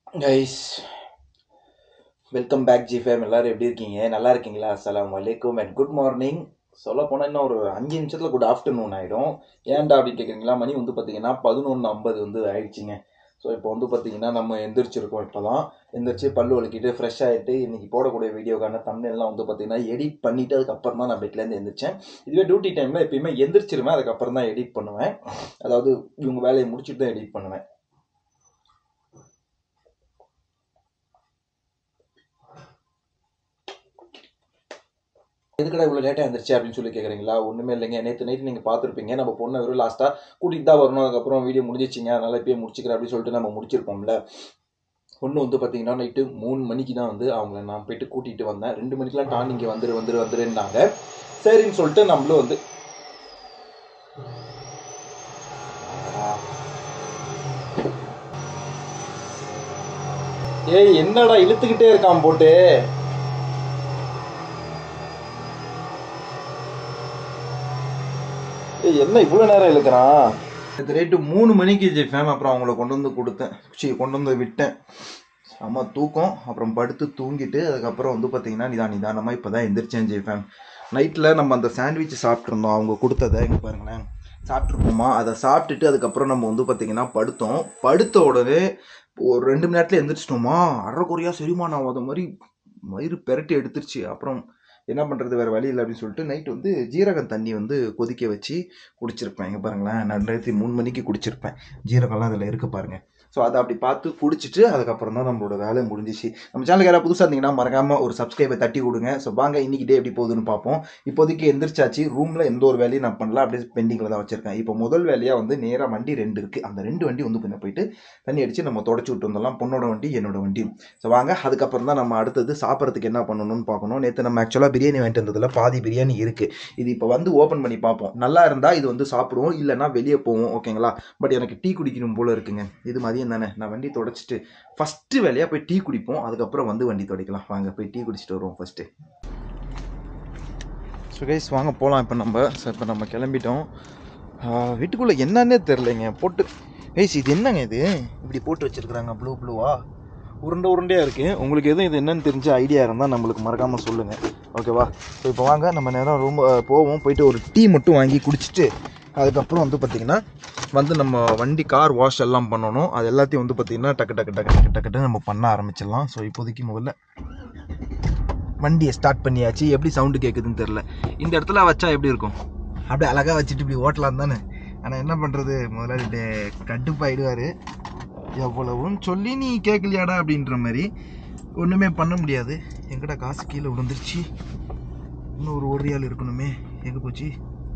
Guys welcome back G fame எல்லாரும் எப்படி இருக்கீங்க நல்லா இருக்கீங்களா அஸ்ஸலாமு அலைக்கும் அண்ட் குட் மார்னிங் சொல்ல போனால் இன்னும் ஒரு அஞ்சு நிமிஷத்தில் குட் ஆஃப்டர்நூன் ஆகிடும் ஏன்டா அப்படின்னு கேட்குறீங்களா மணி வந்து பார்த்தீங்கன்னா பதினொன்று ஐம்பது வந்து ஆயிடுச்சுங்க ஸோ இப்போ வந்து பார்த்தீங்கன்னா நம்ம எந்திரிச்சிருக்கோம் இப்போ தான் எந்திரிச்சு பல்லு வலிக்கிட்டு ஃப்ரெஷ் ஆகிட்டு இன்னைக்கு போடக்கூடிய வீடியோக்கான தமிழ்லாம் வந்து பார்த்தீங்கன்னா எடிட் பண்ணிட்டு அதுக்கப்புறம் தான் நான் பெட்லேருந்து எந்திரிச்சேன் இதுவே டியூட்டி டைமில் எப்பயுமே எந்திரிச்சிருவேன் அதுக்கப்புறம் தான் எடிட் பண்ணுவேன் அதாவது இவங்க வேலையை முடிச்சுட்டு தான் எடிட் பண்ணுவேன் எதுக்கடா இவ்வளோ லேட்டாக இருந்துச்சு அப்படின்னு சொல்லி கேட்குறீங்களா ஒன்றுமே இல்லைங்க நேற்று நைட்டு நீங்கள் பார்த்துருப்பீங்க நம்ம பொண்ணை வெறும் லாஸ்ட்டாக கூட்டிகிட்டு தான் வரணும் அதுக்கப்புறம் வீடியோ முடிஞ்சிச்சிங்க அதனால் இப்போயே முடிச்சுக்கிறேன் அப்படின்னு சொல்லிட்டு நம்ம முடிச்சிருப்போம்ல பொண்ணு வந்து பார்த்தீங்கன்னா நைட்டு மூணு மணிக்கு தான் வந்து அவங்கள நான் போயிட்டு கூட்டிகிட்டு வந்தேன் ரெண்டு மணிக்கெலாம் டான் இங்கே வந்துரு வந்துரு வந்துருன்னாங்க சரின்னு சொல்லிட்டு நம்மளும் வந்து ஏய் என்னடா இழுத்துக்கிட்டே இருக்கான் போட்டு ஏய் என்ன இவ்வளோ நேரம் இழுக்கிறான் இது ரேட்டு மூணு மணிக்கு ஜெயிஃபேன் அப்புறம் அவங்கள கொண்டு வந்து கொடுத்தேன் சரி கொண்டு வந்து விட்டேன் செம்ம தூக்கம் அப்புறம் படுத்து தூங்கிட்டு அதுக்கப்புறம் வந்து பார்த்தீங்கன்னா நிதான் நிதானமாக இப்போ தான் எந்திரிச்சேன் ஜெயிஃபேன் நைட்டில் நம்ம அந்த சாண்ட்விச் சாப்பிட்ருந்தோம் அவங்க கொடுத்ததை இங்கே பாருங்களேன் சாப்பிட்ருப்போமா அதை சாப்பிட்டுட்டு அதுக்கப்புறம் நம்ம வந்து பார்த்தீங்கன்னா படுத்தோம் படுத்த உடனே ஒரு ரெண்டு மணி நேரத்தில் எந்திரிச்சிட்டோமா அரைக்குறையாக செரிமானம் ஆகாத மாதிரி வயிறு பெரட்டி எடுத்துருச்சு அப்புறம் என்ன பண்ணுறது வேறு வழி இல்லை அப்படின்னு சொல்லிட்டு நைட் வந்து ஜீரகம் தண்ணி வந்து கொதிக்க வச்சு குடிச்சிருப்பேன் இங்கே பாருங்களேன் நான் ரெண்டாயிரத்தி மூணு மணிக்கு குடிச்சிருப்பேன் ஜீரகம்லாம் அதில் இருக்கு பாருங்கள் ஸோ அதை அப்படி பார்த்து குடிச்சிட்டு அதுக்கப்புறம் தான் நம்மளோட வேலை முடிஞ்சிச்சு நம்ம சேனலுக்கு யாராவது புதுசாக இருந்தீங்கன்னா மறக்காமல் ஒரு சப்ஸ்கிரைபை தட்டி கொடுங்க ஸோ வாங்க இன்னைக்கு டே எப்படி போகுதுன்னு பார்ப்போம் இப்போதைக்கு எந்திரிச்சாச்சு ரூமில் எந்த ஒரு வேலையும் நான் பண்ணல அப்படியே பெண்டிங்கில் தான் வச்சிருக்கேன் இப்போ முதல் வேலையாக வந்து நேராக வண்டி ரெண்டு இருக்குது அந்த ரெண்டு வண்டி வந்து கொஞ்சம் போயிட்டு தண்ணி அடித்து நம்ம தொடச்சி விட்டு வந்துடலாம் பொண்ணோட வண்டி என்னோட வண்டி ஸோ வாங்க அதுக்கப்புறம் தான் நம்ம அடுத்தது சாப்பிட்றதுக்கு என்ன பண்ணணும்னு பார்க்கணும் நேற்று நம்ம ஆக்சுவலாக பிரியாணி வாங்கிட்டு வந்ததில் பாதி பிரியாணி இருக்குது இது இப்போ வந்து ஓப்பன் பண்ணி பார்ப்போம் நல்லா இருந்தால் இது வந்து சாப்பிடுவோம் இல்லைன்னா வெளியே போவோம் ஓகேங்களா பட் எனக்கு டீ குடிக்கணும் போல இருக்குங்க இது மதியம் தானே நான் வண்டி தொடச்சிட்டு ஃபஸ்ட்டு வேலையாக போய் டீ குடிப்போம் அதுக்கப்புறம் வந்து வண்டி துடைக்கலாம் வாங்க போய் டீ குடிச்சிட்டு வருவோம் ஃபஸ்ட்டு ஸோ கைஸ் வாங்க போகலாம் இப்போ நம்ம ஸோ இப்போ நம்ம கிளம்பிட்டோம் வீட்டுக்குள்ளே என்னன்னே தெரிலங்க போட்டு கைஸ் இது என்னங்க இது இப்படி போட்டு வச்சுருக்குறாங்க ப்ளூ ப்ளூவா உருண்டை உருண்டையாக இருக்குது உங்களுக்கு எதுவும் இது என்னன்னு தெரிஞ்ச ஐடியா இருந்தால் நம்மளுக்கு மறக்காமல் சொல்லுங்கள் ஓகேவா ஸோ இப்போ வாங்க நம்ம நேரம் ரூம் போவோம் போயிட்டு ஒரு டீ மட்டும் வாங்கி குடிச்சிட்டு அதுக்கப்புறம் வந்து பார்த்திங்கன்னா வந்து நம்ம வண்டி கார் வாஷ் எல்லாம் பண்ணணும் அது எல்லாத்தையும் வந்து பார்த்திங்கன்னா டக்கு டக்கு டக்கு டக்கு டக்கு நம்ம பண்ண ஆரம்பிச்சிடலாம் ஸோ இப்போதைக்கு முதல்ல வண்டியை ஸ்டார்ட் பண்ணியாச்சு எப்படி சவுண்டு கேட்குதுன்னு தெரில இந்த இடத்துல வச்சா எப்படி இருக்கும் அப்படியே அழகாக வச்சுட்டு இப்படி ஓட்டலாம் தானே ஆனால் என்ன பண்ணுறது முதலாளி இப்படியே கட்டுப்பாயிடுவார் எவ்வளவும் சொல்லி நீ கேட்கலையாடா அப்படின்ற மாதிரி ஒன்றுமே பண்ண முடியாது எங்கடா காசு கீழே விழுந்துருச்சு இன்னும் ஒரு ஒரு ரியால் இருக்கணுமே எங்கே போச்சு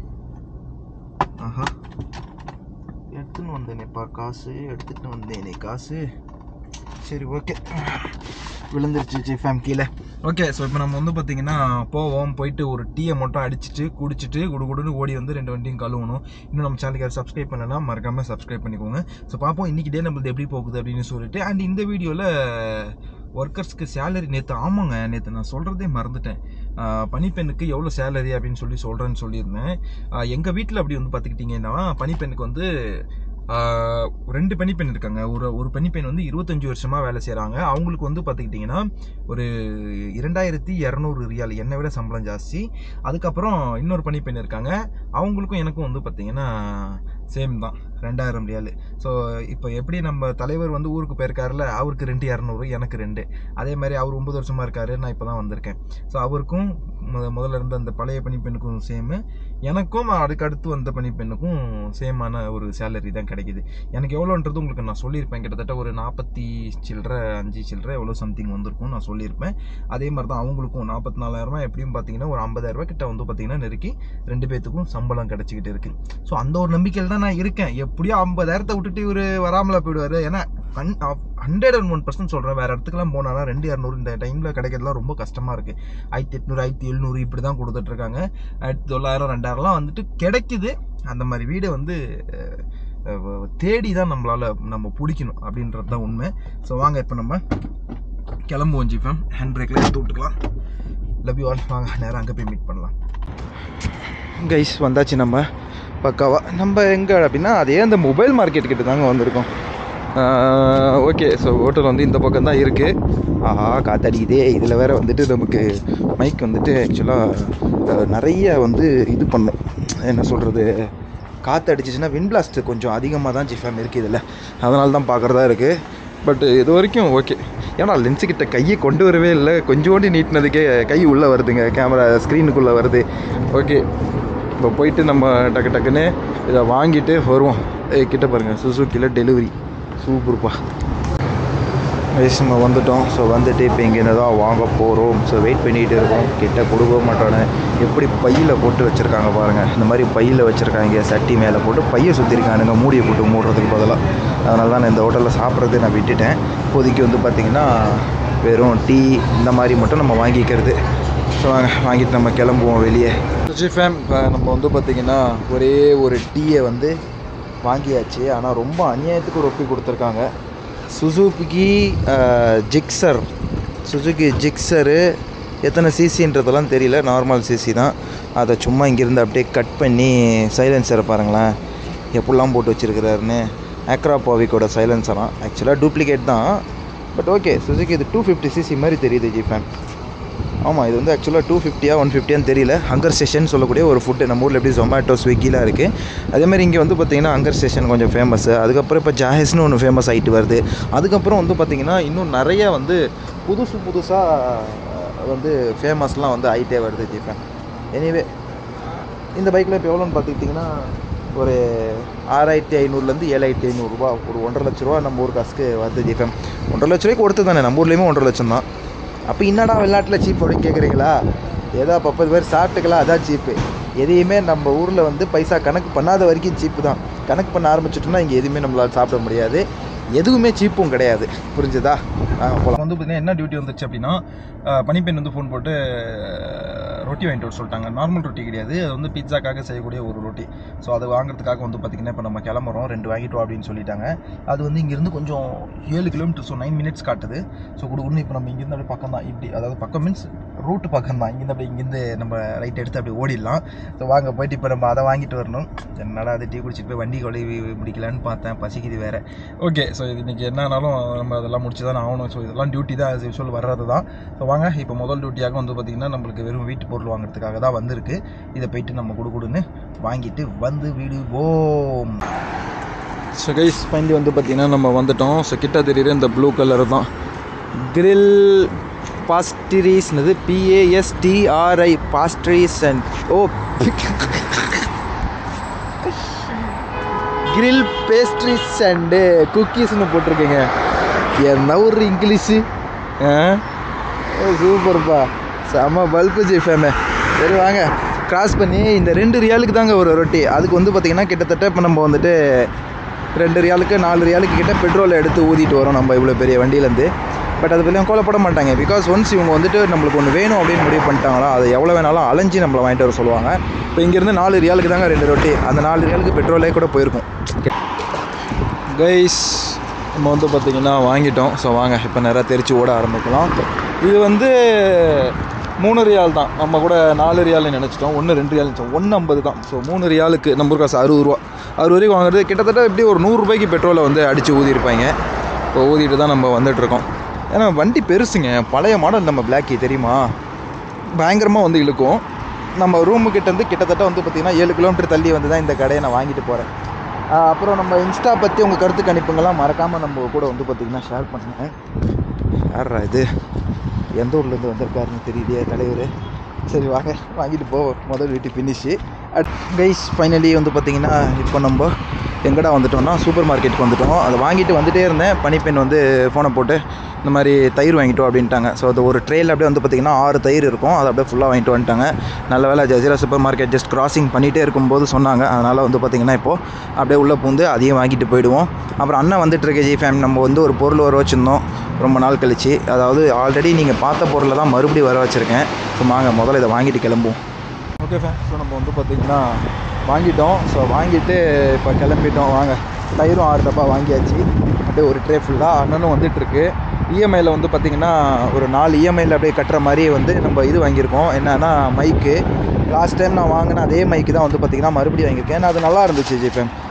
ஆஹா எடுத்துன்னு வந்தேனேப்பா காசு எடுத்துகிட்டு வந்தேனே காசு சரி ஓகே விழுந்துருச்சு ஃபேம் கீழே ஓகே ஸோ இப்போ நம்ம வந்து பார்த்தீங்கன்னா போவோம் போயிட்டு ஒரு டீயை மட்டும் அடிச்சுட்டு குடிச்சிட்டு குடு குடுன்னு ஓடி வந்து ரெண்டு வண்டியும் கழுவணும் இன்னும் நம்ம சேனலுக்கு யாரும் சப்ஸ்கிரைப் பண்ணலன்னா மறக்காமல் சப்ஸ்கிரைப் பண்ணிக்கோங்க ஸோ பார்ப்போம் இன்றைக்கி டே நம்மளது எப்படி போகுது அப்படின்னு சொல்லிட்டு அண்ட் இந்த வீடியோவில் ஒர்க்கர்ஸ்க்கு சேலரி நேற்று ஆமாங்க நேற்று நான் சொல்கிறதே மறந்துட்டேன் பனிப்பெண்ணுக்கு எவ்வளோ சேலரி அப்படின்னு சொல்லி சொல்கிறேன்னு சொல்லியிருந்தேன் எங்கள் வீட்டில் அப்படி வந்து பார்த்துக்கிட்டிங்கன்னா பனிப்பெண்ணுக்கு வந்து ரெண்டு பனிப்பெண் இருக்காங்க ஒரு ஒரு பனிப்பெண் வந்து இருபத்தஞ்சி வருஷமாக வேலை செய்கிறாங்க அவங்களுக்கு வந்து பார்த்துக்கிட்டிங்கன்னா ஒரு இரண்டாயிரத்தி இரநூறு ரியால் என்னை விட சம்பளம் ஜாஸ்தி அதுக்கப்புறம் இன்னொரு பனிப்பெண் இருக்காங்க அவங்களுக்கும் எனக்கும் வந்து பார்த்திங்கன்னா சேம் தான் ரெண்டாயிரம் ரியால் ஸோ இப்போ எப்படி நம்ம தலைவர் வந்து ஊருக்கு போயிருக்காருல அவருக்கு ரெண்டு இரநூறு எனக்கு ரெண்டு அதே மாதிரி அவர் ஒம்பது வருஷமாக இருக்காரு நான் இப்போ தான் வந்திருக்கேன் ஸோ அவருக்கும் முத முதல்ல இருந்த அந்த பழைய பனிப்பெண்ணுக்கும் சேமு எனக்கும் அதுக்கு அடுத்து வந்த பனிப்பெண்ணுக்கும் சேமான ஒரு சேலரி தான் கிடைக்கிது எனக்கு எவ்வளோன்றது உங்களுக்கு நான் சொல்லியிருப்பேன் கிட்டத்தட்ட ஒரு நாற்பத்தி சில்லற அஞ்சு சில்லற எவ்வளோ சம்திங் வந்திருக்கும் நான் சொல்லியிருப்பேன் அதே மாதிரி தான் அவங்களுக்கும் நாற்பத்தி நாலாயிரரூவா எப்படியும் பார்த்தீங்கன்னா ஒரு ஐம்பதாயிரரூவா கிட்ட வந்து பார்த்தீங்கன்னா நெருக்கி ரெண்டு பேத்துக்கும் சம்பளம் கிடச்சிக்கிட்டு இருக்கு ஸோ அந்த ஒரு நம்பிக்கையில் தான் நான் இருக்கேன் எப்படியோ ஐம்பதாயிரத்தை விட்டுட்டு இவர் வராமலா போயிடுவார் ஏன்னா ஹண்ட்ரட் அண்ட் ஒன் பர்சன்ட் சொல்கிறேன் வேறு இடத்துக்குலாம் போனாலும் ரெண்டு இரநூறு இந்த டைமில் கிடைக்கிறதுலாம் ரொம்ப கஷ்டமாக இருக்குது ஆயிரத்தி எட்நூறு ஆயிரத்தி எழுநூறு இப்படி தான் கொடுத்துட்ருக்காங்க ஆயிரத்தி தொள்ளாயிரம் ரெண்டாயிரம்லாம் வந்துட்டு கிடைக்குது அந்த மாதிரி வீடை வந்து தேடி தான் நம்மளால் நம்ம பிடிக்கணும் அப்படின்றது தான் உண்மை ஸோ வாங்க இப்போ நம்ம கிளம்புவோம் ஜிஃபேம் ஹேண்ட் பிரேக்கில் எடுத்து விட்டுக்கலாம் லவ் யூ ஆல் வாங்க நேரம் அங்கே போய் மீட் பண்ணலாம் கைஸ் வந்தாச்சு நம்ம பக்காவா நம்ம எங்கே அப்படின்னா அதே அந்த மொபைல் மார்க்கெட் கிட்ட தாங்க வந்திருக்கோம் ஓகே ஸோ ஹோட்டல் வந்து இந்த பக்கம் தான் இருக்குது ஆஹா காத்தடிக்குதே இதில் வேற வந்துட்டு நமக்கு மைக் வந்துட்டு ஆக்சுவலாக நிறைய வந்து இது பண்ணும் என்ன சொல்கிறது காற்று அடிச்சிச்சுன்னா வின் பிளாஸ்ட் கொஞ்சம் அதிகமாக தான் ஜிஃபேம் இருக்குது இதில் அதனால தான் பார்க்குறதா இருக்குது பட் இது வரைக்கும் ஓகே ஏன்னா லென்ஸு கிட்ட கையை கொண்டு வரவே இல்லை கொஞ்சோண்டு நீட்டினதுக்கே கை உள்ளே வருதுங்க கேமரா ஸ்க்ரீனுக்குள்ளே வருது ஓகே இப்போ போயிட்டு நம்ம டக்கு டக்குன்னு இதை வாங்கிட்டு வருவோம் ஏய் கிட்ட பாருங்கள் சுசுக்கியில் டெலிவரி சூப்பர்ப்பா வயசு நம்ம வந்துட்டோம் ஸோ வந்துட்டு இப்போ இங்கேருந்து தான் வாங்க போகிறோம் ஸோ வெயிட் பண்ணிகிட்டு இருக்கோம் கிட்ட கொடுக்க மாட்டோன்னு எப்படி பையில் போட்டு வச்சுருக்காங்க பாருங்கள் இந்த மாதிரி பையில் வச்சுருக்காங்க சட்டி மேலே போட்டு பையை சுற்றிருக்கானுங்க மூடியை போட்டு மூடுறதுக்கு பதிலாக அதனால தான் நான் இந்த ஹோட்டலில் சாப்பிட்றதே நான் விட்டுட்டேன் இப்போதைக்கு வந்து பார்த்திங்கன்னா வெறும் டீ இந்த மாதிரி மட்டும் நம்ம வாங்கிக்கிறது ஸோ வாங்க வாங்கிட்டு நம்ம கிளம்புவோம் வெளியே ஃபேம் நம்ம வந்து பார்த்திங்கன்னா ஒரே ஒரு டீயை வந்து வாங்கியாச்சு ஆனால் ரொம்ப அநியாயத்துக்கு ரொப்பி கொடுத்துருக்காங்க சுசுகி ஜிக்ஸர் சுசுகி ஜிக்ஸரு எத்தனை சிசின்றதெல்லாம் தெரியல நார்மல் சிசி தான் அதை சும்மா இங்கேருந்து அப்படியே கட் பண்ணி சைலன்சரை பாருங்களேன் எப்படிலாம் போட்டு வச்சுருக்கிறாருன்னு ஆக்ராபாவிக்கோட சைலன்சராம் ஆக்சுவலாக டூப்ளிகேட் தான் பட் ஓகே சுசுகி இது டூ ஃபிஃப்டி சிசி மாதிரி தெரியுது ஜிஃபேம் ஆமாம் இது வந்து ஆக்சுவலாக டூ ஃபிஃப்டியா ஒன் ஃபிஃப்டியான்னு தெரியல ஹங்கர் ஸ்டேஷன் சொல்லக்கூடிய ஒரு ஃபுட்டு நம்ம ஊரில் எப்படி ஜொமேட்டோ ஸ்விக்கிலாம் இருக்குது அதேமாதிரி இங்கே வந்து பார்த்திங்கன்னா ஹங்கர் ஸ்டேஷன் கொஞ்சம் ஃபேமஸ்ஸு அதுக்கப்புறம் இப்போ ஜாஹஸ்னு ஒன்று ஃபேமஸ் ஆகிட்டு வருது அதுக்கப்புறம் வந்து பார்த்திங்கன்னா இன்னும் நிறைய வந்து புதுசு புதுசாக வந்து ஃபேமஸ்லாம் வந்து ஆகிட்டே வருது ஜிஃபேன் எனிவே இந்த பைக்கில் இப்போ எவ்வளோன்னு பார்த்துக்கிட்டிங்கன்னா ஒரு ஆறாயிரத்தி ஐநூறுலேருந்து ஏழாயிரத்தி ஐநூறுரூவா ஒரு ஒன்றரை லட்ச ரூபா நம்ம ஊர் காசுக்கு வருது ஜிஃபேம் ஒன்றரை லட்ச ரூபாய்க்கு கொடுத்து தானே நம்ம ஊர்லேயுமே ஒன்றரை லட்சம் தான் அப்போ என்னடா வெளிநாட்டில் சீப் அப்படின்னு கேட்குறீங்களா ஏதோ பப்பது பேர் சாப்பிட்டுக்கலாம் அதான் சீப்பு எதையுமே நம்ம ஊரில் வந்து பைசா கணக்கு பண்ணாத வரைக்கும் சீப்பு தான் கணக்கு பண்ண ஆரம்பிச்சிட்டோம்னா இங்கே எதுவுமே நம்மளால் சாப்பிட முடியாது எதுவுமே சீப்பும் கிடையாது புரிஞ்சுதா போகலாம் வந்து பார்த்தீங்கன்னா என்ன டியூட்டி வந்துச்சு அப்படின்னா அஹ், பணிப்பெண் வந்து ஃபோன் போட்டு அஹ், ரொட்டி வாங்கிட்டு வர சொல்லிட்டாங்க நார்மல் ரொட்டி கிடையாது அது வந்து பீட்சாக்காக செய்யக்கூடிய ஒரு ரொட்டி ஸோ அதை வாங்குறதுக்காக வந்து பார்த்திங்கன்னா இப்போ நம்ம கிளம்புறோம் ரெண்டு வாங்கிட்டு வா அப்படின்னு சொல்லிட்டாங்க அது வந்து இங்கேருந்து கொஞ்சம் ஏழு கிலோமீட்டர் ஸோ நைன் மினிட்ஸ் காட்டுது ஸோ கொடுக்கணும் இப்போ நம்ம இங்கேருந்து அப்படியே பக்கம் தான் இப்படி அதாவது பக்கம் மீன்ஸ் ரூட்டு பக்கம் தான் இங்கேருந்து அப்படியே இங்கேருந்து நம்ம ரைட் எடுத்து அப்படியே ஓடிடலாம் ஸோ வாங்க போயிட்டு இப்போ நம்ம அதை வாங்கிட்டு வரணும் என்னடா அது டீ குடிச்சிட்டு போய் வண்டி கொலை முடிக்கலான்னு பார்த்தேன் பசிக்குது வேறு ஓகே ஸோ இது இன்றைக்கி என்னன்னாலும் நம்ம அதெல்லாம் முடிச்சு தான் ஆகணும் ஸோ இதெல்லாம் டியூட்டி தான் as usual வர்றது தான் ஸோ வாங்க இப்போ முதல் டியூட்டியாக வந்து பார்த்திங்கன்னா நம்மளுக்கு வெறும் வீட்டு பொருள் வாங்குறதுக்காக தான் வந்திருக்கு இதை போயிட்டு நம்ம கொடுக்குடுன்னு வாங்கிட்டு வந்து விடுவோம் ஸோ கைஸ் ஃபைனலி வந்து பார்த்திங்கன்னா நம்ம வந்துட்டோம் ஸோ கிட்ட தெரியுற இந்த ப்ளூ கலர் தான் கிரில் பாஸ்டிரிஸ்னது P A S T R I pastries and oh grill pastries and குக்கீஸ்னு போட்டிருக்கீங்க என்ன ஒரு இங்கிலீஷு ஆ சூப்பர்ப்பா செம பல்பு ஜிஃபேமே சரி வாங்க கிராஸ் பண்ணி இந்த ரெண்டு ரியாலுக்கு தாங்க ஒரு ரொட்டி அதுக்கு வந்து பார்த்திங்கன்னா கிட்டத்தட்ட இப்போ நம்ம வந்துட்டு ரெண்டு ரியாலுக்கு நாலு ரியாலுக்கு கிட்ட பெட்ரோலை எடுத்து ஊதிட்டு வரோம் நம்ம இவ்வளோ பெரிய வண்டியிலேருந்து பட் அது பற்றியும் கோலப்பட மாட்டாங்க பிகாஸ் ஒன்ஸ் இவங்க வந்துட்டு நம்மளுக்கு ஒன்று வேணும் அப்படின்னு முடிவு பண்ணிட்டாங்களா அது எவ்வளோ வேணாலும் அலைஞ்சு நம்மளை வாங்கிட்டு வர சொல்லுவாங்க இப்போ இங்கேருந்து நாலு ரியாலுக்கு தாங்க ரெண்டு ரொட்டி அந்த நாலு ரியாலுக்கு பெட்ரோலே கூட போயிருக்கும் கைஸ் நம்ம வந்து பார்த்திங்கன்னா வாங்கிட்டோம் ஸோ வாங்க இப்போ நேராக தெரிச்சு ஓட ஆரம்பிக்கலாம் இது வந்து மூணு ரியால் தான் நம்ம கூட நாலு ரியால்னு நினச்சிட்டோம் ஒன்று ரெண்டு ரியால் நினச்சோம் ஒன்று ஐம்பது தான் ஸோ மூணு ரியாலுக்கு நம்ம காசு அறுபது ரூபா அறுபது ரூபாய்க்கு வாங்குறது கிட்டத்தட்ட எப்படி ஒரு நூறுரூபாய்க்கு பெட்ரோலை வந்து அடித்து ஊதியிருப்பாங்க இப்போ ஊதிட்டு தான் நம்ம வந்துட்டுருக்கோம் ஏன்னா வண்டி பெருசுங்க பழைய மாடல் நம்ம பிளாக்கி தெரியுமா பயங்கரமாக வந்து இழுக்கும் நம்ம ரூமு கிட்டேருந்து கிட்டத்தட்ட வந்து பார்த்திங்கன்னா ஏழு கிலோமீட்டர் தள்ளி வந்து தான் இந்த கடையை நான் வாங்கிட்டு போகிறேன் அப்புறம் நம்ம இன்ஸ்டா பற்றி உங்கள் கருத்து கணிப்புங்கெல்லாம் மறக்காமல் நம்ம கூட வந்து பார்த்திங்கன்னா ஷேர் பண்ணுங்கள் யாரா இது எந்த ஊர்லேருந்து வந்திருக்காருன்னு தெரியலையே தலைவர் சரி வாங்க வாங்கிட்டு போ முதல் வீட்டு ஃபினிஷு அட் கைஸ் ஃபைனலி வந்து பார்த்திங்கன்னா இப்போ நம்ம எங்கடா வந்துட்டோம்னா சூப்பர் மார்க்கெட்டுக்கு வந்துட்டோம் அதை வாங்கிட்டு வந்துட்டே இருந்தேன் பனிப்பெண் வந்து ஃபோனை போட்டு இந்த மாதிரி தயிர் வாங்கிட்டோம் அப்படின்ட்டாங்க ஸோ அது ஒரு ட்ரெயில் அப்படியே வந்து பார்த்திங்கன்னா ஆறு தயிர் இருக்கும் அதை அப்படியே ஃபுல்லாக வாங்கிட்டு வந்துட்டாங்க நல்ல வேலை Jazeera supermarket just crossing பண்ணிகிட்டே இருக்கும்போது சொன்னாங்க அதனால் வந்து பார்த்திங்கன்னா இப்போது அப்படியே உள்ளே பூந்து அதையும் வாங்கிட்டு போயிடுவோம் அப்புறம் அண்ணன் வந்துட்டு இருக்க ஜி ஃபேம் நம்ம வந்து ஒரு பொருள் வர வச்சுருந்தோம் ரொம்ப நாள் கழிச்சு அதாவது ஆல்ரெடி நீங்கள் பார்த்த பொருளை தான் மறுபடியும் வர வச்சுருக்கேன் ஸோ வாங்க முதல்ல இதை வாங்கிட்டு கிளம்புவோம் ஓகே ஃபேன் ஸோ நம்ம வந்து பார்த்திங்கன்னா வாங்கிட்டோம் ஸோ வாங்கிட்டு இப்போ கிளம்பிட்டோம் வாங்க தயிரும் ஆறு டப்பா வாங்கியாச்சு அப்படியே ஒரு ட்ரே ஃபுல்லாக அண்ணனும் வந்துட்டுருக்கு இஎம்ஐயில் வந்து பார்த்திங்கன்னா ஒரு நாலு இஎம்ஐயில் அப்படியே கட்டுற மாதிரி வந்து நம்ம இது வாங்கியிருக்கோம் என்னன்னா மைக்கு லாஸ்ட் டைம் நான் வாங்கின அதே மைக்கு தான் வந்து பார்த்திங்கன்னா மறுபடியும் வாங்கியிருக்கேன் ஏன்னா அது நல்லா இருந்துச்சு ஜிபேம்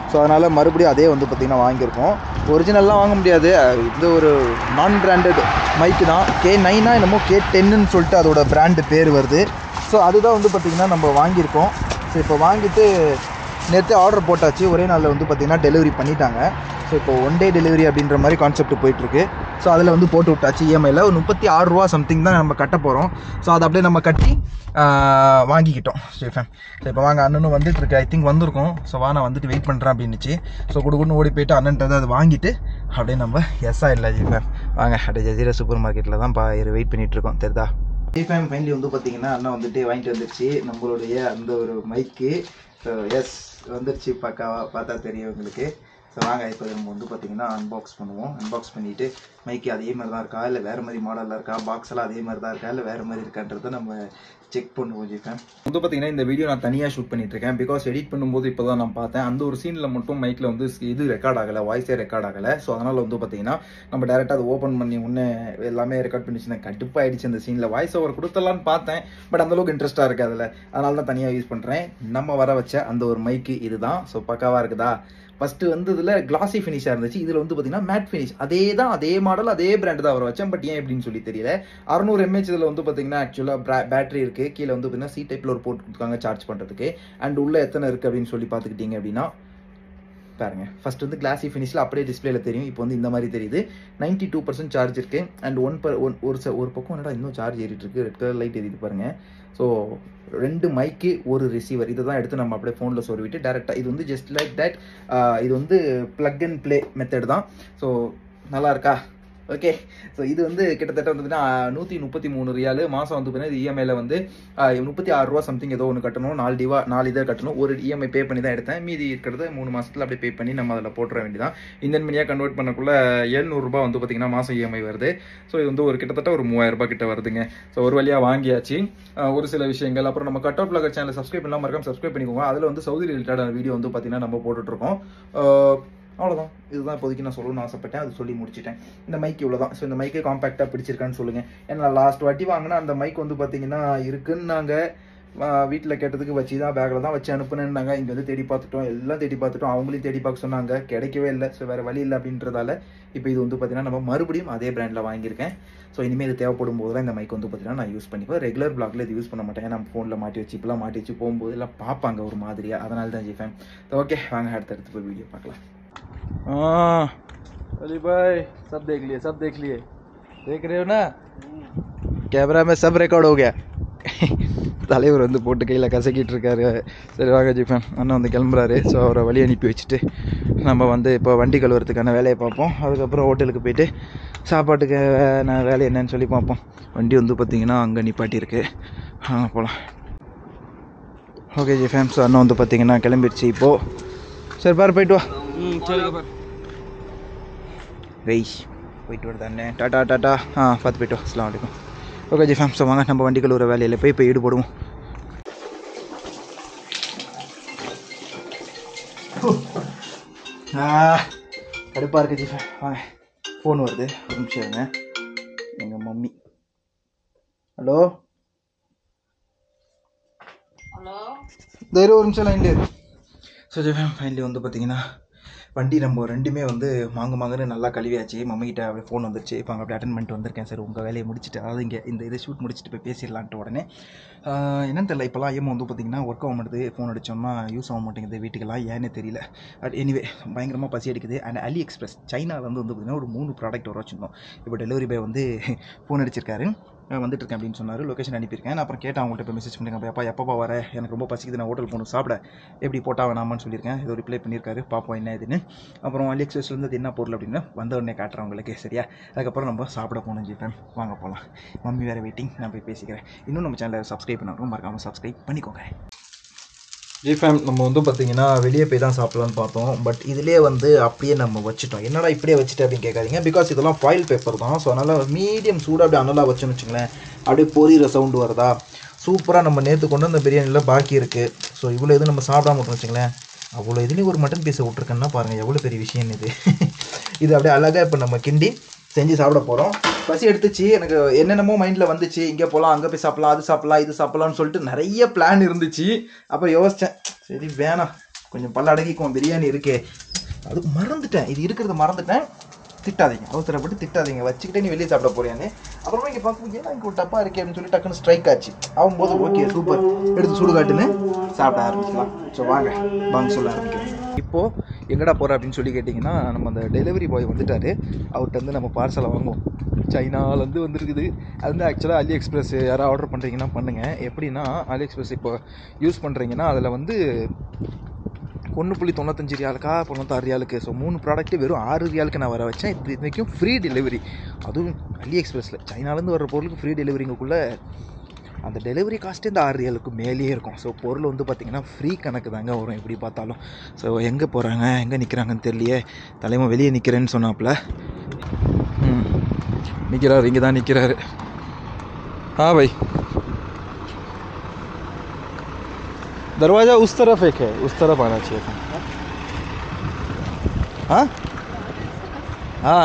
ஸோ அதனால் மறுபடியும் அதே வந்து பார்த்திங்கன்னா வாங்கியிருக்கோம் ஒரிஜினல்லாம் வாங்க முடியாது அஹ் இது ஒரு நான் பிராண்டட் மைக்கு தான் கே நைனா என்னமோ கே டென்னுன்னு சொல்லிட்டு அதோட பிராண்டு பேர் வருது ஸோ அதுதான் வந்து பார்த்திங்கன்னா நம்ம வாங்கியிருக்கோம் ஸோ இப்போ வாங்கிட்டு நேற்று ஆர்டர் போட்டாச்சு ஒரே நாளில் வந்து பார்த்திங்கன்னா டெலிவரி பண்ணிட்டாங்க ஸோ இப்போ ஒன் டே டெலிவரி அப்படின்ற மாதிரி கான்செப்ட் போயிட்டுருக்கு ஸோ அதில் வந்து போட்டு விட்டாச்சு இஎம்ஐயில் ஒரு முப்பத்தி ஆறு ரூபா சம்திங் தான் நம்ம கட்ட போகிறோம் ஸோ அதை அப்படியே நம்ம கட்டி ஆஹ், வாங்கிக்கிட்டோம் சரி ஃபேன் ஸோ இப்போ வாங்க அண்ணனும் வந்துட்டு இருக்கு ஐ திங்க் வந்திருக்கோம் ஸோ வா நான் வந்துட்டு வெயிட் பண்ணுறேன் அப்படின்னுச்சு ஸோ குடுக்குன்னு ஓடி போயிட்டு அண்ணன்ட்டு அதை வாங்கிட்டு அப்படியே நம்ம எஸ் ஆயிடலாம் ஜி ஃபேம் வாங்க அப்படியே ஜசீரா சூப்பர் மார்க்கெட்டில் தான் பா வெயிட் பண்ணிட்டு இருக்கோம் தெரிதா ஜிஃபேம் ஃபைனலி வந்து பார்த்தீங்கன்னா அண்ணா வந்துட்டு வாங்கிட்டு வந்துருச்சு நம்மளுடைய அந்த ஒரு மைக்கு ஸோ எஸ் வந்துருச்சு பக்காவா பார்த்தா தெரியும் உங்களுக்கு ஸோ வாங்க இப்போ நம்ம வந்து பார்த்தீங்கன்னா அன்பாக்ஸ் பண்ணுவோம் அன்பாக்ஸ் பண்ணிவிட்டு மைக்கு அதே மாதிரி தான் இருக்கா இல்லை வேறு மாதிரி மாடலில் இருக்கா பாக்ஸ் எல்லாம் அதே மாதிரி தான் இருக்கா இல்லை வேறு மாதிரி இருக்கான்றதை நம்ம செக் பண்ணுவோம் ஜிஃபேம் வந்து பார்த்தீங்கன்னா இந்த வீடியோ நான் தனியாக ஷூட் பண்ணிட்டு இருக்கேன் பிகாஸ் எடிட் பண்ணும்போது இப்போ தான் நான் பார்த்தேன் அந்த ஒரு சீனில் மட்டும் மைக்கில் வந்து இது ரெக்கார்ட் ஆகலை வாய்ஸே ரெக்கார்ட் ஆகலை ஸோ அதனால் வந்து பார்த்தீங்கன்னா நம்ம டேரெக்டாக அதை ஓப்பன் பண்ணி முன்னே எல்லாமே ரெக்கார்ட் பண்ணிச்சுன்னா கடுப்பாயிடுச்சு அந்த சீனில் வாய்ஸ் ஓவர் கொடுத்துடலான்னு பார்த்தேன் பட் அந்தளவுக்கு இன்ட்ரெஸ்ட்டாக இருக்குது அதில் அதனால தான் தனியாக யூஸ் பண்ணுறேன் நம்ம வர வச்ச அந்த ஒரு மைக்கு இதுதான் ஸோ பக்காவாக இருக்குதா ஃபர்ஸ்ட் வந்து இதில் கிளாசி ஃபினிஷாக இருந்துச்சு இதில் வந்து பார்த்தீங்கன்னா மேட் ஃபினிஷ் அதே தான் அதே மாடல் அதே பிராண்ட் தான் வர வச்சேன் பட் ஏன் எப்படின்னு சொல்லி தெரியல அறுநூறு எம்ஏஹெச் இதில் வந்து பார்த்தீங்கன்னா ஆக்சுவலாக பேட்டரி இருக்குது கீழே வந்து பார்த்தீங்கன்னா சி டைப்பில் ஒரு போட்டு கொடுத்துருக்காங்க சார்ஜ் பண்ணுறதுக்கு அண்ட் உள்ள எத்தனை இருக்குது அப்படின்னு சொல்லி பார்த்துக்கிட்டீங்க அப்படின்னா பாருங்க ஃபர்ஸ்ட் வந்து கிளாசி ஃபினிஷில் அப்படியே டிஸ்பிளேல தெரியும் இப்போ வந்து இந்த மாதிரி தெரியுது 92% டூ பர்சன்ட் சார்ஜ் இருக்கு அண்ட் ஒன் பர் ஒன் ஒரு ச- ஒரு பக்கம் என்னடா இன்னும் சார்ஜ் ஏறிட்டு இருக்கு ரெட் கலர் லைட் எரியுது பாருங்க ஸோ ரெண்டு மைக்கு ஒரு ரிசீவர் இதை தான் எடுத்து நம்ம அப்படியே ஃபோனில் சொருவிட்டு டேரெக்டாக இது வந்து ஜஸ்ட் லைக் தட் இது வந்து பிளக் அண்ட் ப்ளே மெத்தட் தான் ஸோ நல்லா இருக்கா ஓகே ஸோ இது வந்து கிட்டத்தட்ட வந்து நூற்றி முப்பத்தி மூணு ரியாலு மாதம் வந்து பார்த்தீங்கன்னா இஎம்ஐயில் வந்து முப்பத்தி ஆறு ரூபா சம்திங் ஏதோ ஒன்று கட்டணும் நாலு டிவா நாலு இதை கட்டணும் ஒரு இஎம்ஐ பே பண்ணி தான் எடுத்தேன் மீதி இருக்கிறது மூணு மாசத்துல அப்படியே பே பண்ணி நம்ம அதில் போட்டுற வேண்டியதான் இந்தியன் மணியாக கன்வெர்ட் பண்ணக்குள்ள எழுநூறுபா வந்து பார்த்தீங்கன்னா மாதம் இஎம்ஐ வருது ஸோ இது வந்து ஒரு கிட்டத்தட்ட ஒரு மூவாயிரம் ரூபாய் கிட்ட வருதுங்க ஸோ ஒரு வழியாக வாங்கியாச்சு அஹ் ஒரு சில விஷயங்கள் அப்புறம் நம்ம cut out blogger channel subscribe பண்ணாமல் மறக்காம சப்ஸ்கிரைப் பண்ணிக்கோங்க அதில் வந்து சவுதி ரிலேட்டடான வீடியோ வந்து பார்த்தீங்கன்னா நம்ம போட்டுட்ருக்கோம் அவ்வளோதான் இதுதான் இப்போதைக்கு நான் சொல்லணும்னு ஆசைப்பட்டேன் அது சொல்லி முடிச்சிட்டேன் இந்த மைக் இவ்வளோ தான் ஸோ இந்த மைக்கு காம்பேக்டாக பிடிச்சிருக்கான்னு சொல்லுங்கள் ஏன்னா லாஸ்ட் வாட்டி வாங்கினா அந்த மைக் வந்து பார்த்தீங்கன்னா இருக்குன்னு நாங்கள் வீட்டில் கேட்டதுக்கு வச்சு தான் பேக்கில் தான் வச்சு அனுப்புனேன்னாங்க இங்கே வந்து தேடி பார்த்துட்டோம் எல்லாம் தேடி பார்த்துட்டோம் அவங்களையும் தேடி பார்க்க சொன்னாங்க கிடைக்கவே இல்லை ஸோ வேறு வழி இல்லை அப்படின்றதால இப்போ இது வந்து பார்த்தீங்கன்னா நம்ம மறுபடியும் அதே பிராண்டில் வாங்கியிருக்கேன் ஸோ இனிமேல் இது தேவைப்படும் போது தான் இந்த மைக் வந்து பார்த்தீங்கன்னா நான் யூஸ் பண்ணிப்பேன் ரெகுலர் பிளாக்ல இது யூஸ் பண்ண மாட்டேன் ஏன்னா ஃபோனில் மாட்டி வச்சு இப்பெல்லாம் மாட்டி வச்சு போகும்போது எல்லாம் பார்ப்பாங்க ஒரு மாதிரியாக அதனால தான் ஜிஃபேன் ஓகே வாங்க அடுத்த அடுத்து போய் வீடியோ பார்க்கலாம் अली भाई सब देख लिए सब देख लिए देख रहे हो ना कैमरा में सब रिकॉर्ड हो गया தலைவர் வந்து போட்டு கையில் கசக்கிட்டு இருக்காரு சரி வாங்க ஜிஃபேன் அண்ணன் வந்து கிளம்புறாரு ஸோ அவரை வழி அனுப்பி வச்சுட்டு நம்ம வந்து இப்போ வண்டி கழுவுறதுக்கான வேலையை பார்ப்போம் அதுக்கப்புறம் ஹோட்டலுக்கு போயிட்டு சாப்பாட்டுக்கு வே- நான் வேலை என்னன்னு சொல்லி பார்ப்போம் வண்டி வந்து பார்த்தீங்கன்னா அங்கே நிப்பாட்டியிருக்கு வாங்க போகலாம் ஓகே ஜிஃபேம் ஸோ அண்ணன் வந்து பார்த்தீங்கன்னா கிளம்பிடுச்சு இப்போது சரி பாரு போயிட்டு வா வெய் போயிட்டு வருது அண்ணே டாட்டா டாட்டா ஆ பார்த்து போயிட்டு வா அஸ்லாம் வலைக்கும் ஓகே ஜி ஃபேம் ஸோ வாங்க நம்ம வண்டி கழுவுற வேலையில் போய் இப்போ ஈடுபடுவோம் கடுப்பாக இருக்குது ஜி ஃபேம் வாங்க ஃபோன் வருது ஒரு நிமிஷம் இருங்க எங்கள் மம்மி ஹலோ ஹலோ இந்த இரு ஒரு நிமிஷம் லைன்ல இரு ஸோ ஜெஃபேம் ஃபைனலி வந்து பார்த்தீங்கன்னா வண்டி நம்ம ரெண்டுமே வந்து மாங்கு மாங்குன்னு நல்லா கழுவியாச்சு மம்மிக்கிட்ட அப்படியே ஃபோன் வந்துருச்சு இப்போ அங்கே அப்படியே அட்டன் பண்ணிட்டு வந்திருக்கேன் சார் உங்கள் வேலையை முடிச்சுட்டு அதாவது இங்கே இந்த இதை ஷூட் முடிச்சுட்டு போய் பேசிடலான்ட்டு உடனே ஆஹ் என்னன்னு தெரியல இப்போலாம் ஐஎம் வந்து பார்த்தீங்கன்னா ஒர்க் ஆக மாட்டேது ஃபோன் அடிச்சோம்னா யூஸ் ஆக மாட்டேங்குது வீட்டுக்கெல்லாம் ஏன்னே தெரியல பட் எனிவே பயங்கரமாக பசி அடிக்குது அண்ட் அலி எக்ஸ்பிரஸ் சைனாலேருந்து வந்து பார்த்தீங்கன்னா ஒரு மூணு ப்ராடக்ட் வர வச்சுருந்தோம் இப்போ டெலிவரி பாய் வந்து ஃபோன் அடிச்சிருக்காரு அஹ் வந்துட்டு இருக்கேன் அப்படின்னு சொன்னார் லொக்கேஷன் அனுப்பியிருக்கேன் நான் அப்புறம் கேட்டேன் அவங்கள்ட்ட இப்போ மெசேஜ் பண்ணிருக்கேன் அப்பா எப்பப்பா வர எனக்கு ரொம்ப பசிக்குது நான் ஹோட்டல் போகணும் சாப்பிட எப்படி போட்டா வேணாமான்னு சொல்லியிருக்கேன் ஏதோ ரிப்ளை பண்ணியிருக்காரு பார்ப்போம் என்ன இதுன்னு அப்புறம் அலி எக்ஸ்பிரஸ்லேருந்து அது என்ன பொருள் அப்படின்னு வந்த உடனே காட்டுறேன் உங்களுக்கு சரியா அதுக்கப்புறம் நம்ம சாப்பிட போகணும் ஜிப்பேன் வாங்க போகலாம் மம்மி வேறு வெயிட்டிங் நான் போய் பேசிக்கிறேன் இன்னும் நம்ம சேனலை சப்ஸ்கிரைப் பண்ணாலும் மறக்காமல் சப்ஸ்கிரைப் பண்ணிக்கோங்க ஜி ஃபேம் நம்ம வந்து பார்த்தீங்கன்னா வெளியே போய் தான் சாப்பிடலான்னு பார்த்தோம் பட் இதுலேயே வந்து அப்படியே நம்ம வச்சுட்டோம் என்னடா இப்படியே வச்சுட்டு அப்படின்னு கேட்காதீங்க பிகாஸ் இதெல்லாம் ஃபாயில் பேப்பர் தான் ஸோ அதனால் மீடியம் சூடாக அப்படியே அனலாக வச்சோன்னு வச்சுங்களேன் அப்படியே பொரியிற சவுண்டு வருதா சூப்பராக நம்ம நேற்று கொண்டு வந்த பிரியாணியில் பாக்கி இருக்குது ஸோ இவ்வளோ இது நம்ம சாப்பிடாம விட்டோம் வச்சுங்களேன் அவ்வளோ இதுலேயும் ஒரு மட்டன் பீஸை விட்ருக்கேன்னா பாருங்கள் எவ்வளோ பெரிய விஷயம் இது இது அப்படியே அழகாக இப்போ நம்ம கிண்டி செஞ்சு சாப்பிட போகிறோம் பசி எடுத்துச்சு எனக்கு என்னென்னமோ மைண்டில் வந்துச்சு இங்கே போகலாம் அங்கே போய் சாப்பிடலாம் அது சாப்பிடலாம் இது சாப்பிடலாம்னு சொல்லிட்டு நிறைய பிளான் இருந்துச்சு அப்புறம் யோசித்தேன் சரி வேணாம் கொஞ்சம் பல்ல அடக்கிக்குவோம் பிரியாணி இருக்கே அது மறந்துட்டேன் இது இருக்கிறத மறந்துட்டேன் திட்டாதீங்க அவசரப்பட்டு திட்டாதீங்க வச்சுக்கிட்டே நீ வெளியே சாப்பிட போறியான்னு அப்புறமா இங்கே பார்க்கும் ஏன்னா இங்கே ஒரு டப்பா இருக்கே அப்படின்னு சொல்லி டக்குன்னு ஸ்ட்ரைக் ஆச்சு ஆகும்போது ஓகே சூப்பர் எடுத்து சுடு காட்டுன்னு சாப்பிட ஆரம்பிக்கலாம் ஸோ வாங்க வாங்க சொல்ல ஆரம்பிக்கிறேன் இப்போ எங்கடா போற அப்படின்னு சொல்லி கேட்டிங்கன்னா நம்ம அந்த டெலிவரி பாய் வந்துட்டாரு அவர்கிட்ட வந்து நம்ம பார்சலை வாங்குவோம் சைனாலேருந்து வந்திருக்குது அது வந்து ஆக்சுவலாக அலி எக்ஸ்பிரஸ் யாராவது ஆர்டர் பண்ணுறீங்கன்னா பண்ணுங்கள் எப்படின்னா அலி எக்ஸ்பிரஸ் இப்போ யூஸ் பண்ணுறீங்கன்னா அதில் வந்து ஒன்று புள்ளி தொண்ணூத்தஞ்சு ரியாலுக்கா தொண்ணூத்தாறு ரியாலுக்கு ஸோ மூணு ப்ராடக்ட்டு வெறும் ஆறு ரியாலுக்கு நான் வர வச்சேன் இது இன்றைக்கும் ஃப்ரீ டெலிவரி அதுவும் அலி எக்ஸ்பிரஸில் சைனாலேருந்து வர பொருளுக்கு ஃப்ரீ டெலிவரிங்கக்குள்ளே அந்த டெலிவரி காஸ்ட்டே இந்த ஆறு ரியாலுக்கு மேலேயே இருக்கும் ஸோ பொருள் வந்து பார்த்திங்கன்னா ஃப்ரீ கணக்கு தாங்க வரும் எப்படி பார்த்தாலும் ஸோ எங்கே போகிறாங்க எங்கே நிற்கிறாங்கன்னு தெரியலையே தலைமை வெளியே நிற்கிறேன்னு சொன்னாப்புல ம் நிற்கிறாரு இங்கே தான் நிற்கிறாரு हाँ भाई दरवाज़ा उस तरफ एक है उस तरफ आना चाहिए था हाँ हाँ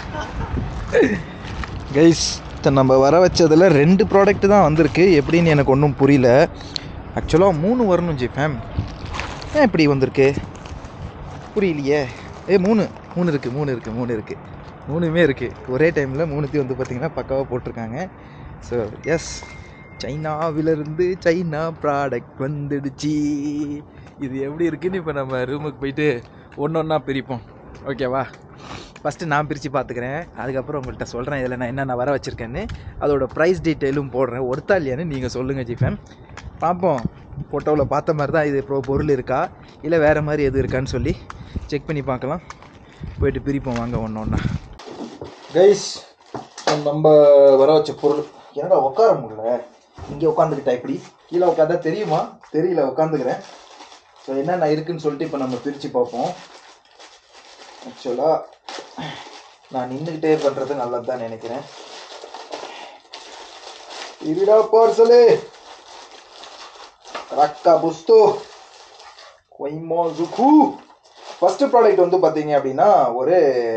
கைஸ் நம்ம வர வச்சதில் ரெண்டு ப்ராடக்ட் தான் வந்திருக்கு எப்படின்னு எனக்கு ஒன்றும் புரியல ஆக்சுவலாக மூணு வரணும் ஜி ஃபேம் ஏன் இப்படி வந்திருக்கு புரியலையே ஏ மூணு மூணு இருக்குது மூணு இருக்குது மூணு இருக்குது மூணுமே இருக்குது ஒரே டைமில் மூணுத்தையும் வந்து பார்த்திங்கன்னா பக்காவாக போட்டிருக்காங்க ஸோ எஸ் சைனாவிலிருந்து சைனா ப்ராடக்ட் வந்துடுச்சு இது எப்படி இருக்குன்னு இப்போ நம்ம ரூமுக்கு போயிட்டு ஒன்று ஒன்றா பிரிப்போம் ஓகேவா ஃபஸ்ட்டு நான் பிரித்து பார்த்துக்கிறேன் அதுக்கப்புறம் உங்கள்கிட்ட சொல்கிறேன் இதில் நான் என்னென்ன வர வச்சுருக்கேன்னு அதோட ப்ரைஸ் டீட்டெயிலும் போடுறேன் ஒருத்தா இல்லையான்னு நீங்கள் சொல்லுங்கள் ஜிஃபேம் பார்ப்போம் ஃபோட்டோவில் பார்த்த மாதிரி தான் இது இப்போ பொருள் இருக்கா இல்லை வேறு மாதிரி எது இருக்கான்னு சொல்லி செக் பண்ணி பார்க்கலாம் போயிட்டு பிரிப்போம் வாங்க ஒன்று ஒன்றா கைஸ் நம்ம வர வச்ச பொருள் என்னடா உட்கார முடியல இங்கே உட்காந்துக்கிட்டா இப்படி கீழே உட்காந்தா தெரியுமா தெரியல உட்காந்துக்கிறேன் ஸோ என்னென்ன இருக்குன்னு சொல்லிட்டு இப்போ நம்ம பிரித்து பார்ப்போம் ஆக்சுவலாக நான் நின்றுக்கிட்டே பண்ணுறது நல்லது தான் நினைக்கிறேன் இருடா பார்சலு ரக்கா புஸ்து கொய்மோ ஜுக்கு ஃபர்ஸ்ட் ப்ராடக்ட் வந்து பார்த்தீங்க அப்படின்னா ஒரு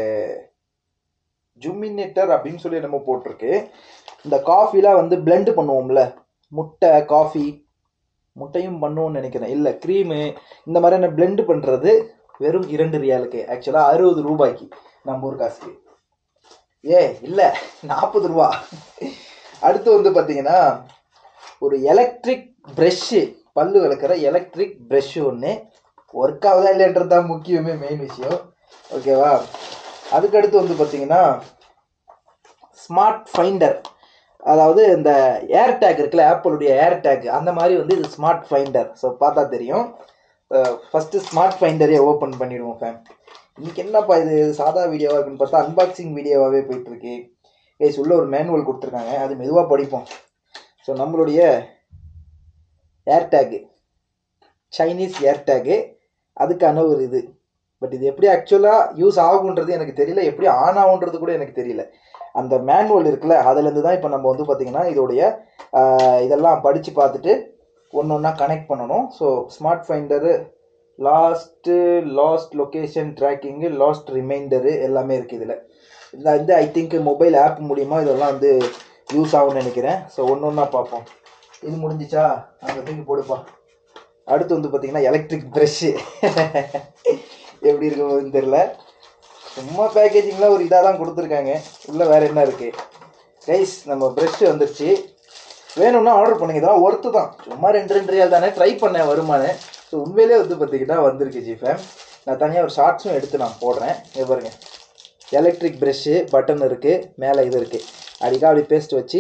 ஜுமினேட்டர் அப்படின்னு சொல்லி நம்ம போட்டிருக்கு இந்த காஃபிலாம் வந்து blend பண்ணுவோம்ல முட்டை காஃபி முட்டையும் பண்ணுவோம்னு நினைக்கிறேன் இல்லை க்ரீமு இந்த மாதிரியான blend பண்ணுறது வெறும் இரண்டு ரியாலுக்கு ஆக்சுவலாக அறுபது ரூபாய்க்கு நம்ம ஊர் காசுக்கு ஏ இல்லை நாற்பது ரூபா அடுத்து வந்து பார்த்தீங்கன்னா ஒரு எலக்ட்ரிக் ப்ரெஷ்ஷு பல்லு விளக்குற எலக்ட்ரிக் ப்ரெஷ்ஷு ஒன்று ஒர்க் ஆகுதா இல்லைன்றது தான் முக்கியமே மெயின் விஷயம் ஓகேவா அதுக்கடுத்து வந்து பார்த்தீங்கன்னா ஸ்மார்ட் ஃபைண்டர் அதாவது இந்த ஏர் டேக் இருக்குல்ல ஆப்பிளுடைய ஏர் டேக் அந்த மாதிரி வந்து இது ஸ்மார்ட் ஃபைண்டர் ஸோ பார்த்தா தெரியும் ஃபஸ்ட்டு ஸ்மார்ட் ஃபைண்டரே ஓப்பன் பண்ணிடுவோம் ஃபேன் இன்னைக்கு என்னப்பா இது சாதா வீடியோவாக இருக்குன்னு பார்த்தா அன்பாக்சிங் வீடியோவாகவே போயிட்டுருக்கு கைஸ் உள்ள ஒரு மேனுவல் கொடுத்துருக்காங்க அது மெதுவாக படிப்போம் ஸோ நம்மளுடைய ஏர் டேக்கு சைனீஸ் ஏர் டேக்கு அதுக்கான ஒரு இது பட் இது எப்படி ஆக்சுவலாக யூஸ் ஆகுன்றது எனக்கு தெரியல எப்படி ஆன் ஆகுன்றது கூட எனக்கு தெரியல அந்த மேனுவல் இருக்குல்ல அதுலேருந்து தான் இப்போ நம்ம வந்து பார்த்திங்கன்னா இதோடைய ஆஹ், இதெல்லாம் படித்து பார்த்துட்டு ஒன்று ஒன்றா கனெக்ட் பண்ணணும் so smart finder last last location tracking last reminder எல்லாமே இருக்குது இதில் இதில் வந்து ஐ திங்க் மொபைல் ஆப் மூலிமா இதெல்லாம் வந்து யூஸ் ஆகும்னு நினைக்கிறேன் ஸோ ஒன்று ஒன்றா பார்ப்போம் இது முடிஞ்சிச்சா அங்கே தூக்கி போடுப்பா அடுத்து வந்து பார்த்தீங்கன்னா எலக்ட்ரிக் ப்ரெஷ்ஷு எப்படி இருக்குன்னு தெரில சும்மா பேக்கேஜிங்லாம் ஒரு இதாக தான் கொடுத்துருக்காங்க உள்ளே வேறு என்ன இருக்குது கைஸ் நம்ம ப்ரெஷ் வந்துருச்சு வேணும்னா ஆர்டர் பண்ணுங்க இதெல்லாம் ஒர்த்து தான் சும்மா ரெண்டு ரெண்டு ரியால் தானே ட்ரை பண்ணேன் வருமானு ஸோ உண்மையிலே வந்து பார்த்தீங்கன்னா வந்திருக்கு ஜிஃபேம் நான் தனியாக ஒரு ஷார்ட்ஸும் எடுத்து நான் போடுறேன் இங்க பாருங்க எலக்ட்ரிக் ப்ரெஷ்ஷு பட்டன் இருக்குது மேலே இது இருக்குது அடிக்கா அப்படி பேஸ்ட் வச்சு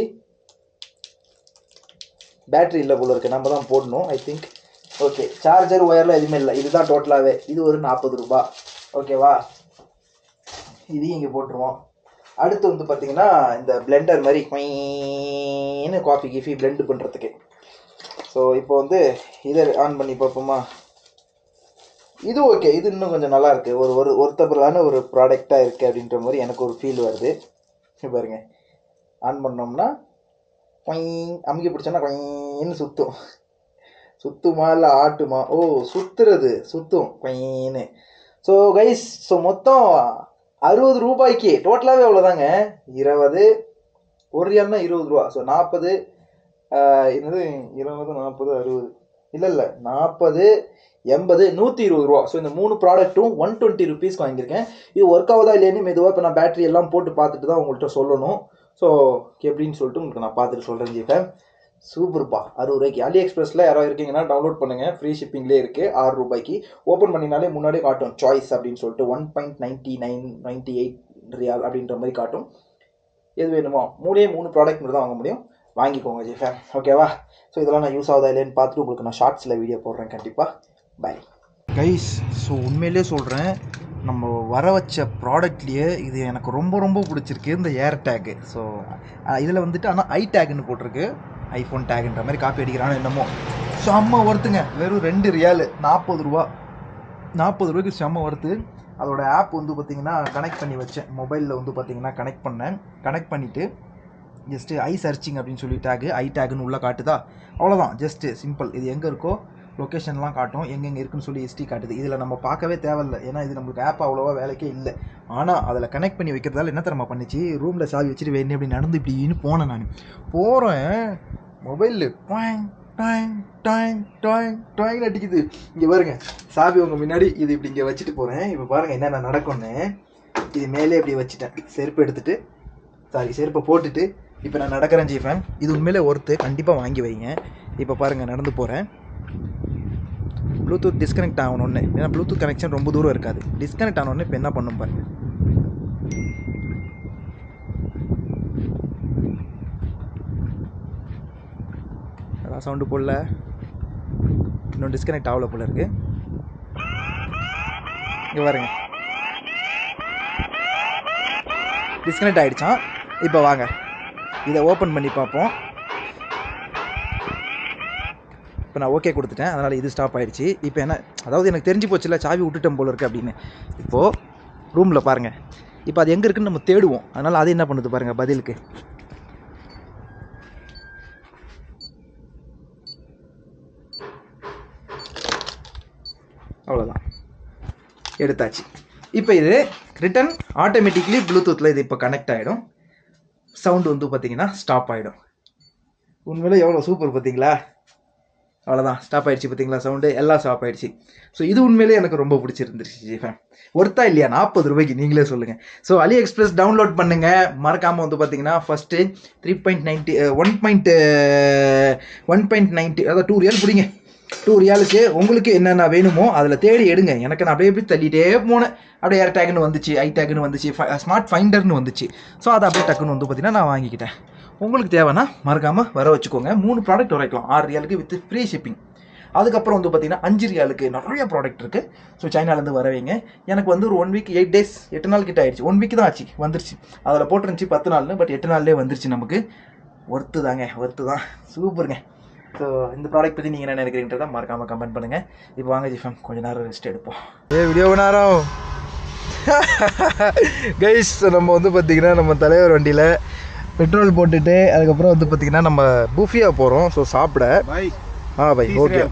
பேட்டரி இல்லை போல இருக்குது நம்ம தான் போடணும் ஐ திங்க் ஓகே சார்ஜர் ஒயர்லாம் எதுவுமே இல்லை இதுதான் டோட்டலாகவே இது ஒரு நாற்பது ரூபா ஓகேவா இதையும் இங்கே போட்டுருவோம் அடுத்து வந்து பார்த்தீங்கன்னா இந்த பிளெண்டர் மாதிரி குயின்னு காஃபி கீஃபி blend பண்ணுறதுக்கு ஸோ இப்போ வந்து இதை ஆன் பண்ணி பார்ப்போமா இது ஓகே இது இன்னும் கொஞ்சம் நல்லா இருக்கு ஒரு ஒரு ஒருத்தபுளான ஒரு ப்ராடக்டாக இருக்குது அப்படின்ற மாதிரி எனக்கு ஒரு ஃபீல் வருது இங்க பாருங்க ஆன் பண்ணோம்னா கொயிங் அமுக்கி பிடிச்சோன்னா கொயின்னு சுற்றும் சுத்துமா இல்லை ஆட்டுமா ஓ சுத்துறது சுத்தும் கொயின்னு ஸோ கைஸ் ஸோ மொத்தம் அறுபது ரூபாய்க்கு டோட்டலாகவே அவ்வளோதாங்க இருபது ஒரு ரியால்னா இருபது ரூபா ஸோ நாற்பது என்னது இருபது நாற்பது அறுபது இல்லை இல்லை நாற்பது எண்பது நூற்றி இருபது ரூபா ஸோ இந்த மூணு ப்ராடக்ட்டும் ஒன் டுவெண்ட்டி ருபீஸ்க்கு வாங்கியிருக்கேன் இது ஒர்க் ஆகுதா இல்லையான்னு மெதுவாக இப்போ நான் பேட்டரி எல்லாம் போட்டு பார்த்துட்டு தான் உங்கள்கிட்ட சொல்லணும் ஸோ எப்படின்னு சொல்லிட்டு உங்களுக்கு நான் பார்த்துட்டு சொல்கிறேன் ஜிஃபேம் சூப்பர்ப்பா அறுபது ரூபாய்க்கு அலி எக்ஸ்பிரஸில் யாராவது இருக்கீங்கன்னா டவுன்லோட் பண்ணுங்கள் ஃப்ரீ ஷிப்பிங்லேயே இருக்குது ஆறு ரூபாய்க்கு ஓப்பன் பண்ணினாலே முன்னாடியே காட்டும் சாய்ஸ் அப்படின்னு சொல்லிட்டு one point ninety nine ninety eight riyal அப்படின்ற மாதிரி காட்டும் எது வேணுமோ மூணே மூணு ப்ராடக்ட் மட்டும் தான் வாங்க முடியும் வாங்கிக்கோங்க ஜிஃபேம் ஓகேவா ஸோ இதெல்லாம் நான் யூஸ் ஆகுதா இல்லைன்னு பார்த்துட்டு உங்களுக்கு நான் ஷார்ட்ஸில் வீடியோ போடுறேன் கண்டிப்பாக பை கைஸ் ஸோ உண்மையிலே சொல்கிறேன் நம்ம வர வச்ச ப்ராடக்ட்லேயே இது எனக்கு ரொம்ப ரொம்ப பிடிச்சிருக்கு இந்த ஏர் டேக்கு ஸோ இதில் வந்துட்டு ஆனால் ஐ டேக்னு போட்டிருக்கு ஐஃபோன் டேக்ன்ற மாதிரி காப்பி அடிக்கிறானோ என்னமோ செம்ம ஒர்த்துங்க வெறும் ரெண்டு ரியாலு நாற்பது ரூபா நாற்பது ரூபாய்க்கு செம்ம ஒர்த்து அதோட ஆப் வந்து பார்த்தீங்கன்னா கனெக்ட் பண்ணி வச்சேன் மொபைலில் வந்து பார்த்தீங்கன்னா கனெக்ட் பண்ணேன் கனெக்ட் பண்ணிவிட்டு ஜஸ்ட்டு ஐ சர்ச்சிங் அப்படின்னு சொல்லி டேகு ஐ டேகுன்னு உள்ளே காட்டுதா அவ்வளோதான் ஜஸ்ட்டு சிம்பிள் இது எங்கே இருக்கோ லொக்கேஷன்லாம் காட்டும் எங்கெங்கே இருக்குன்னு சொல்லி ஹிஸ்ட்ரி காட்டுது இதில் நம்ம பார்க்கவே தேவையில்ல ஏன்னா இது நம்மளுக்கு ஆப் அவ்வளோவா வேலைக்கே இல்லை ஆனால் அதில் கனெக்ட் பண்ணி வைக்கிறதால என்ன தரமா பண்ணிச்சு ரூமில் சாவி வச்சுட்டு வேணும் இப்படி நடந்து இப்படின்னு போனேன் நான் போகிறேன் மொபைலில் டாங் டாங் டாங் டாங் டாங் அடிக்குது இங்கே பாருங்க சாவி உங்கள் முன்னாடி இது இப்படி இங்கே வச்சுட்டு போகிறேன் இப்போ பாருங்கள் என்னென்ன நடக்கும்னு இது மேலே இப்படி வச்சுட்டேன் செருப்பு எடுத்துட்டு சாரி செருப்பை போட்டுட்டு இப்போ நான் நடக்கிறேன் ஜீஃபேன் இது உண்மையிலே ஒருத்து கண்டிப்பாக வாங்கி வைங்க இப்போ பாருங்கள் நடந்து போகிறேன் ப்ளூடூத் டிஸ்கனெக்ட் ஆகணும்னு ஏன்னா ப்ளூடூத் கனெக்ஷன் ரொம்ப தூரம் இருக்காது டிஸ்கனெக்ட் ஆகணும்னு இப்போ என்ன பண்ணும் பாருங்க அதான் சவுண்டு போடல இன்னும் டிஸ்கனெக்ட் ஆகல போல இருக்கு இங்கே பாருங்க டிஸ்கனெக்ட் ஆகிடுச்சான் இப்போ வாங்க இதை ஓப்பன் பண்ணி பார்ப்போம் இப்போ நான் ஓகே கொடுத்துட்டேன் அதனால் இது ஸ்டாப் ஆயிடுச்சு இப்போ என்ன அதாவது எனக்கு தெரிஞ்சு போச்சுல சாவி விட்டுட்டேன் போல இருக்கு அப்படின்னு இப்போது ரூமில் பாருங்கள் இப்போ அது எங்கே இருக்குன்னு நம்ம தேடுவோம் அதனால் அது என்ன பண்ணுது பாருங்கள் பதிலுக்கு அவ்வளோதான் எடுத்தாச்சு இப்போ இது ரிட்டன் ஆட்டோமேட்டிக்லி ப்ளூடூத்தில் இது இப்போ கனெக்ட் ஆகிடும் சவுண்டு வந்து பார்த்தீங்கன்னா ஸ்டாப் ஆகிடும் உண்மையிலே எவ்வளோ சூப்பர் பார்த்தீங்களா அவ்வளோதான் ஸ்டாப் ஆயிடுச்சு பார்த்தீங்களா சவுண்டு எல்லாம் ஸ்டாப் ஆயிடுச்சு ஸோ இது உண்மையிலே எனக்கு ரொம்ப பிடிச்சிருந்துருச்சு ஜிஃபேன் ஒர்த்தா இல்லையா நாற்பது ரூபாய்க்கு நீங்களே சொல்லுங்கள் ஸோ அலி எக்ஸ்பிரஸ் டவுன்லோட் பண்ணுங்கள் மறக்காமல் வந்து பார்த்தீங்கன்னா first three point ninety one point one point ninety அதாவது டூ ரியல் பிடிங்க டூ ரியாலுக்கு உங்களுக்கு என்னென்ன வேணுமோ அதில் தேடி எடுங்க எனக்கு நான் அப்படியே எப்படி தள்ளிட்டே போனேன் அப்படியே ஏர் டேக்னு வந்துச்சு ஐ டேக்னு வந்துச்சு ஸ்மார்ட் ஃபைண்டர்னு வந்துச்சு ஸோ அதை அப்படியே டக்குன்னு வந்து பார்த்தீங்கன்னா நான் வாங்கிக்கிட்டேன் உங்களுக்கு தேவைன்னா மறக்காமல் வர வச்சுக்கோங்க மூணு ப்ராடக்ட் வரைக்கலாம் ஆறு ரியாலுக்கு வித் ஃப்ரீ ஷிப்பிங் அதுக்கப்புறம் வந்து பார்த்தீங்கன்னா அஞ்சு ரியாலுக்கு நிறைய ப்ராடக்ட் இருக்குது ஸோ சைனாலேருந்து வரவைங்க எனக்கு வந்து ஒரு ஒன் வீக் எயிட் டேஸ் எட்டு நாள் கிட்ட ஆயிடுச்சு ஒன் வீக் தான் ஆச்சு வந்துருச்சு அதில் போட்டுருந்துச்சு பத்து நாள்னு பட் எட்டு நாள்லேயே வந்துருச்சு நமக்கு ஒர்த்து தாங்க ஒர்த்து தான் சூப்பருங்க ஸோ இந்த ப்ராடக்ட் பற்றி நீங்கள் என்ன நினைக்கிறீங்கன்றத மறக்காமல் கமெண்ட் பண்ணுங்கள் இப்போ வாங்க ஜிஃபம் கொஞ்ச நேரம் ரெஸ்ட் எடுப்போம் ஏ வீடியோ நேரம் கைஸ் நம்ம வந்து பார்த்திங்கன்னா நம்ம தலைவர் வண்டியில் பெட்ரோல் போட்டுட்டு அதுக்கப்புறம் வந்து பார்த்திங்கன்னா நம்ம பூஃபியா போகிறோம் ஸோ சாப்பிட भाई हाँ भाई हो गया